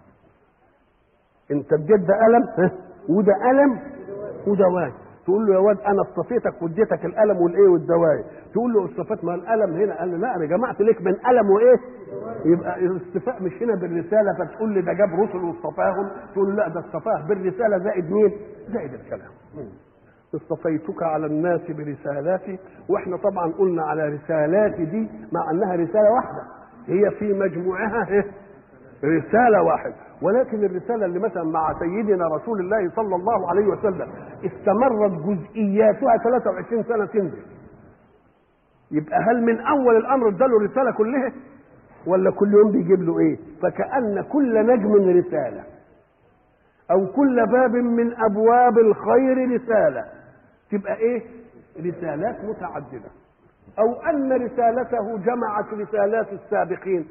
[SPEAKER 1] انت اديت ده الم وده الم ودوايه تقول له يا واد انا اصطفيتك واديتك الالم والايه والدوايه تقول له اصطفيت ما الالم هنا قال له لا انا جمعت لك من الم وايه يبقى الاصطفاء مش هنا بالرساله فتقول لي ده جاب رسل واصطفاهم تقول له لا ده اصطفاه بالرساله زائد مين زائد الكلام اصطفيتك على الناس برسالاتي واحنا طبعا قلنا على رسالاتي دي مع انها رساله واحده هي في مجموعها رساله واحده ولكن الرساله اللي مثلا مع سيدنا رسول الله صلى الله عليه وسلم استمرت جزئياتها 23 سنه تنزل يبقى هل من اول الامر اداله الرساله كلها ولا كل يوم بيجيب له ايه فكأن كل نجم رساله او كل باب من ابواب الخير رساله تبقى ايه رسالات متعدده او ان رسالته جمعت رسالات السابقين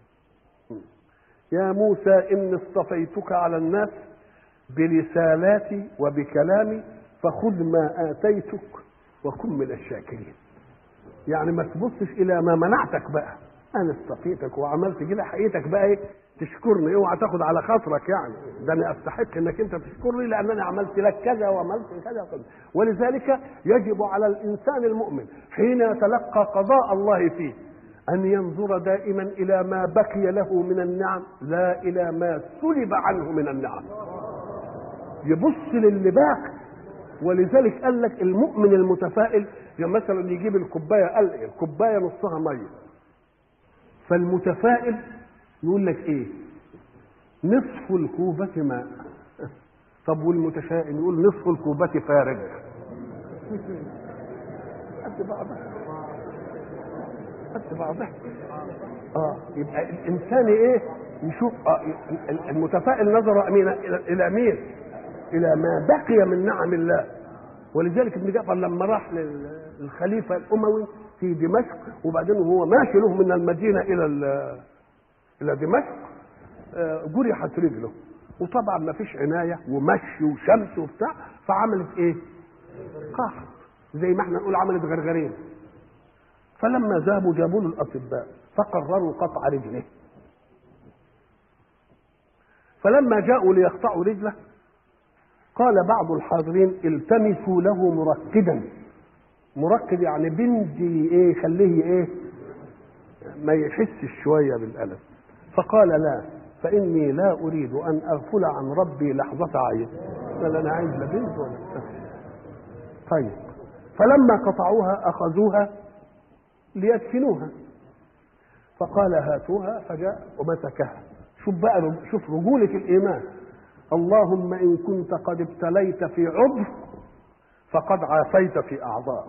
[SPEAKER 1] يا موسى اني اصطفيتك على الناس برسالاتي وبكلامي فخذ ما اتيتك وكن من الشاكرين يعني ما تبصش الى ما منعتك بقى انا اصطفيتك وعملت كده حقيقتك بقى ايه تشكرني اوعى تاخد على خاطرك يعني ده انا استحق انك انت تشكرني لان انا عملت لك كذا وعملت كذا وكذا ولذلك يجب على الانسان المؤمن حين يتلقى قضاء الله فيه ان ينظر دائما الى ما بقي له من النعم لا الى ما سلب عنه من النعم يبص للي باقي ولذلك قال لك المؤمن المتفائل يعني مثلا يجيب الكوبايه قال الكوبايه نصها ميه فالمتفائل يقول لك ايه نصف الكوبة ماء طب والمتشائم يقول نصف الكوبة فارغ قد بعضها قد بعضها اه يبقى الانسان ايه يشوف آه المتفائل نظر امين الى مين الى ما بقي من نعم الله ولذلك ابن جعفر لما راح للخليفه الاموي في دمشق وبعدين وهو ماشي له من المدينه الى الى دمشق جرحت رجله وطبعا ما فيش عنايه ومشي وشمس وبتاع فعملت ايه؟ قحط زي ما احنا نقول عملت غرغرين فلما ذهبوا جابوا له الاطباء فقرروا قطع رجله فلما جاءوا ليقطعوا رجله قال بعض الحاضرين التمسوا له مركدا مركد يعني بندي ايه خليه ايه ما يحسش شويه بالالم فقال لا فاني لا اريد ان اغفل عن ربي لحظه عين قال انا عايز لا بنت ولا طيب فلما قطعوها اخذوها ليدفنوها فقال هاتوها فجاء ومسكها شوف بقى شوف رجولة الإيمان اللهم إن كنت قد ابتليت في عضو فقد عافيت في أعضاء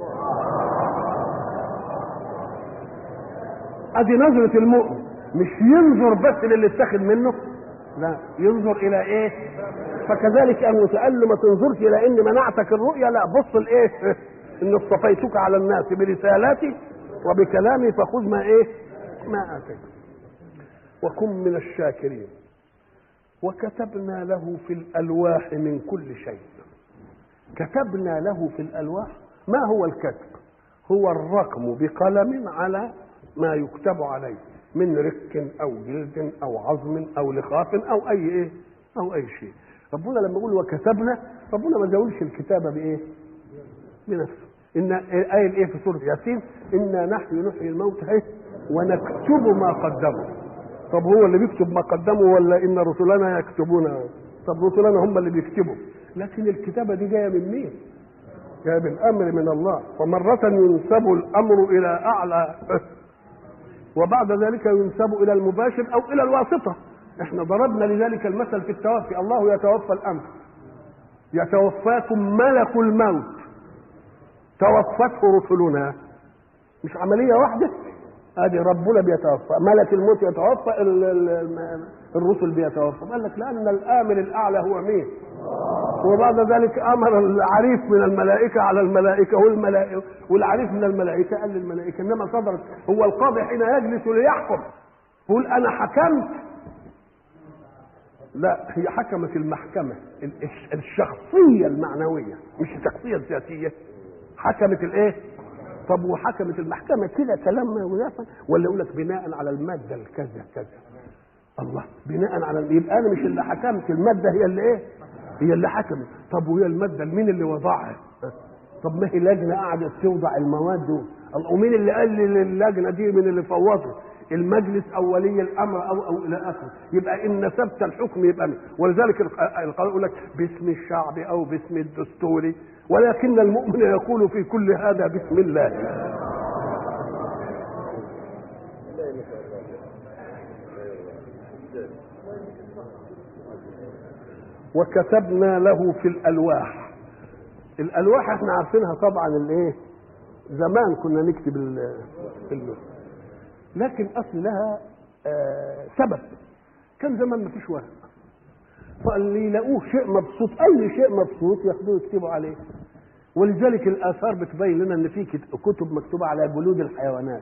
[SPEAKER 1] أدي نظرة المؤمن مش ينظر بس للي اتخذ منه لا ينظر إلى إيه فكذلك أن قال له ما تنظرش إلى إني منعتك الرؤيا لا بص لإيه ان اصطفيتك على الناس برسالاتي وبكلامي فخذ ما ايه ما اتيت وكن من الشاكرين وكتبنا له في الالواح من كل شيء كتبنا له في الالواح ما هو الكتب هو الرقم بقلم على ما يكتب عليه من رك او جلد او عظم او لخاف او اي ايه او اي شيء ربنا لما يقول وكتبنا ربنا ما زودش الكتابه بايه بنفسه ان قايل ايه في سوره ياسين انا نحن نحيي الموت اهي ونكتب ما قدموا طب هو اللي بيكتب ما قدموا ولا ان رسلنا يكتبون طب رسلنا هم اللي بيكتبوا لكن الكتابه دي جايه من مين جايه بالامر من الله ومره ينسب الامر الى اعلى وبعد ذلك ينسب الى المباشر او الى الواسطه احنا ضربنا لذلك المثل في التوفي الله يتوفى الامر يتوفاكم ملك الموت توفته رسلنا مش عمليه واحده ادي ربنا بيتوفى ملك الموت يتوفى ال- ال- الرسل بيتوفى قال لك لان الامر الاعلى هو مين وبعد ذلك امر العريف من الملائكه على الملائكه والملائكه والعريف من الملائكه قال للملائكه انما صدرت هو القاضي حين يجلس ليحكم يقول انا حكمت لا هي حكمت المحكمه ال- الش- الشخصيه المعنويه مش الشخصيه الذاتيه حكمت الايه طب وحكمت المحكمه كده كلام منافق ولا يقول لك بناء على الماده الكذا كذا الله بناء على يبقى انا مش اللي حكمت الماده هي اللي ايه هي اللي حكمت طب وهي الماده مين اللي وضعها طب ما هي لجنه قعدت توضع المواد دول الله، ومين اللي قال لي اللجنه دي من اللي فوضوا المجلس او ولي الامر او او الى اخره يبقى ان نسبت الحكم يبقى أنا. ولذلك الق- القانون يقول لك باسم الشعب او باسم الدستوري ولكن المؤمن يقول في كل هذا بسم الله وكتبنا له في الالواح الالواح احنا عارفينها طبعا الايه زمان كنا نكتب ال- اللوح لكن اصل لها آه، سبب كان زمان ما فيش ورق فاللي يلاقوه شيء مبسوط اي شيء مبسوط ياخدوه يكتبوا عليه ولذلك الاثار بتبين لنا ان في كت- كتب مكتوبه على جلود الحيوانات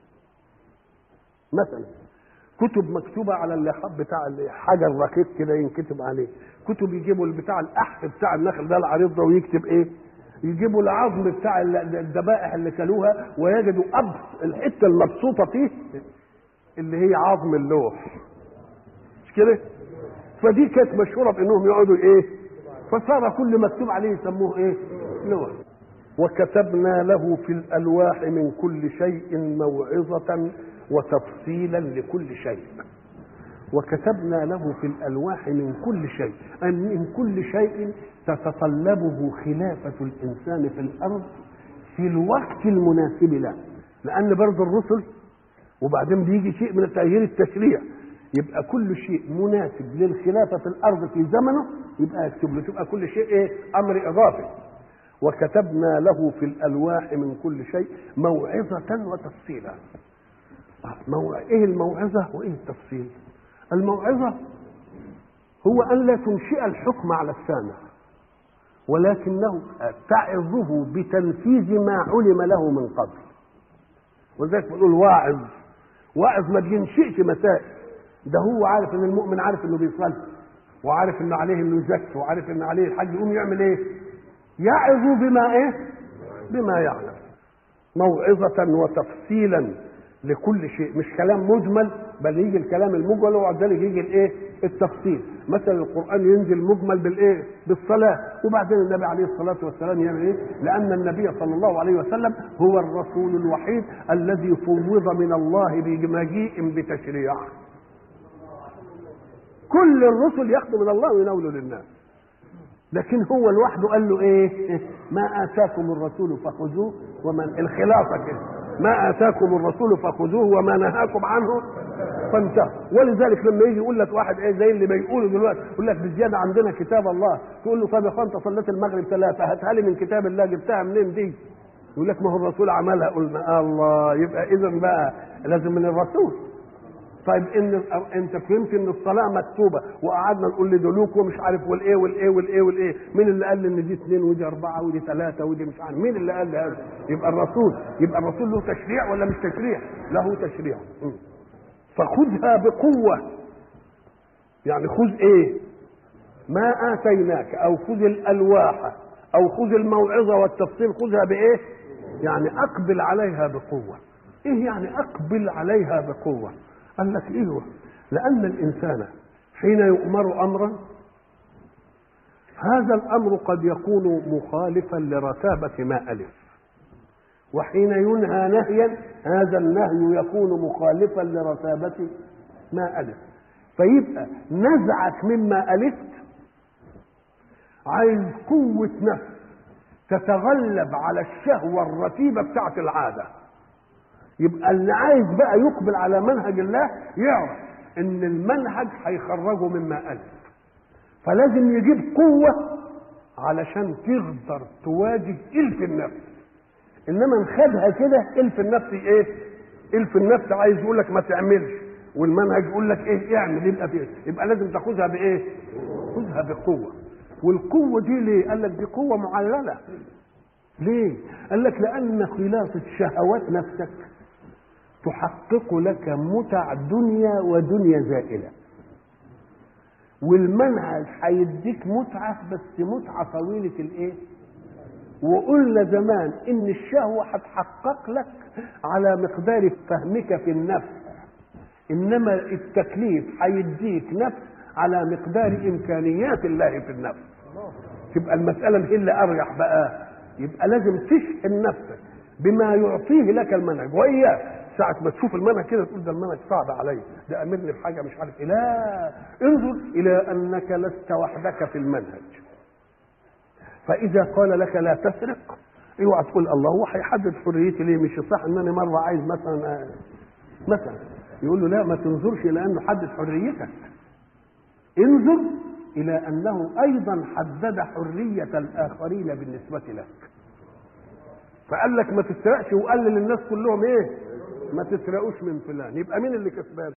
[SPEAKER 1] مثلا كتب مكتوبه على اللحاف بتاع حجر ركيك كده ينكتب عليه كتب يجيبوا بتاع الاحف بتاع النخل ده العريض ده ويكتب ايه يجيبوا العظم بتاع ال- الذبائح اللي كلوها ويجدوا ابس الحته المبسوطه فيه اللي هي عظم اللوح مش كده فدي كانت مشهوره بانهم يقعدوا ايه فصار كل مكتوب عليه يسموه ايه لوح وكتبنا له في الالواح من كل شيء موعظه وتفصيلا لكل شيء وكتبنا له في الالواح من كل شيء ان من كل شيء تتطلبه خلافه الانسان في الارض في الوقت المناسب له لان برضه الرسل وبعدين بيجي شيء من تغيير التشريع يبقى كل شيء مناسب للخلافه في الارض في زمنه يبقى يكتب له تبقى كل شيء ايه امر اضافي وكتبنا له في الالواح من كل شيء موعظه وتفصيلا مو... ايه الموعظه وايه التفصيل الموعظه هو ان لا تنشئ الحكم على السامع ولكنه تعظه بتنفيذ ما علم له من قبل ولذلك بنقول واعظ واعظ ما بينشئش مسائل ده هو عارف ان المؤمن عارف انه بيصلي وعارف ان عليه انه يزكي وعارف ان عليه الحج يقوم يعمل ايه؟ يعظ بما ايه؟ بما يعلم موعظة وتفصيلا لكل شيء مش كلام مجمل بل يجي الكلام المجمل وبعد ذلك يجي الايه؟ التفصيل مثلا القرآن ينزل مجمل بالايه؟ بالصلاة وبعدين النبي عليه الصلاة والسلام يعمل ايه؟ لأن النبي صلى الله عليه وسلم هو الرسول الوحيد الذي فوض من الله بمجيء بتشريع كل الرسل ياخذوا من الله ويناولوا للناس لكن هو لوحده قال له ايه ما اتاكم الرسول فخذوه ومن الخلافه كده ما اتاكم الرسول فخذوه وما نهاكم عنه فانتهوا ولذلك لما يجي يقول لك واحد ايه زي اللي بيقولوا دلوقتي يقول لك بزياده عندنا كتاب الله تقول له طب يا اخوان انت صليت المغرب ثلاثه هاتها لي من كتاب الله جبتها منين دي؟ يقول لك ما هو الرسول عملها قلنا آه الله يبقى اذا بقى لازم من الرسول طيب ان انت فهمت ان الصلاه مكتوبه وقعدنا نقول لدلوك ومش عارف والايه والايه والايه والايه مين اللي قال ان دي اثنين ودي اربعه ودي ثلاثه ودي مش عارف مين اللي قال هذا يبقى الرسول يبقى الرسول له تشريع ولا مش تشريع له تشريع م. فخذها بقوه يعني خذ ايه ما اتيناك او خذ الالواح او خذ الموعظه والتفصيل خذها بايه يعني اقبل عليها بقوه ايه يعني اقبل عليها بقوه قال لك ايوه لان الانسان حين يؤمر امرا هذا الامر قد يكون مخالفا لرتابه ما الف وحين ينهى نهيا هذا النهي يكون مخالفا لرتابه ما الف فيبقى نزعك مما الفت عايز قوه نفس تتغلب على الشهوه الرتيبه بتاعت العاده يبقى اللي عايز بقى يقبل على منهج الله يعرف ان المنهج هيخرجه مما ألف فلازم يجيب قوة علشان تقدر تواجه إلف النفس إنما نخدها كده إلف النفس إيه؟ إلف النفس عايز يقول لك ما تعملش والمنهج يقول لك إيه اعمل يبقى فيه يبقى لازم تاخذها بإيه؟ خذها بقوة والقوة دي ليه؟ قال لك دي قوة معللة ليه؟ قال لك لأن خلاصة شهوات نفسك تحقق لك متع دنيا ودنيا زائلة والمنهج هيديك متعة بس متعة طويلة الايه وقلنا زمان ان الشهوة هتحقق لك على مقدار فهمك في النفس انما التكليف هيديك نفس على مقدار امكانيات الله في النفس تبقى المسألة هي اللي ارجح بقى يبقى لازم تشحن نفسك بما يعطيه لك المنهج واياك ساعة ما تشوف المنهج كده تقول ده المنهج صعب عليا ده امرني بحاجة مش عارف ايه لا انظر الى انك لست وحدك في المنهج فاذا قال لك لا تسرق اوعى تقول الله هو هيحدد حريتي ليه مش صح ان انا مره عايز مثلا مثلا يقول له لا ما تنظرش الى انه حدد حريتك انظر الى انه ايضا حدد حريه الاخرين بالنسبه لك فقال لك ما تسرقش وقال للناس كلهم ايه ما تسرقوش من فلان يبقى مين اللي كسبان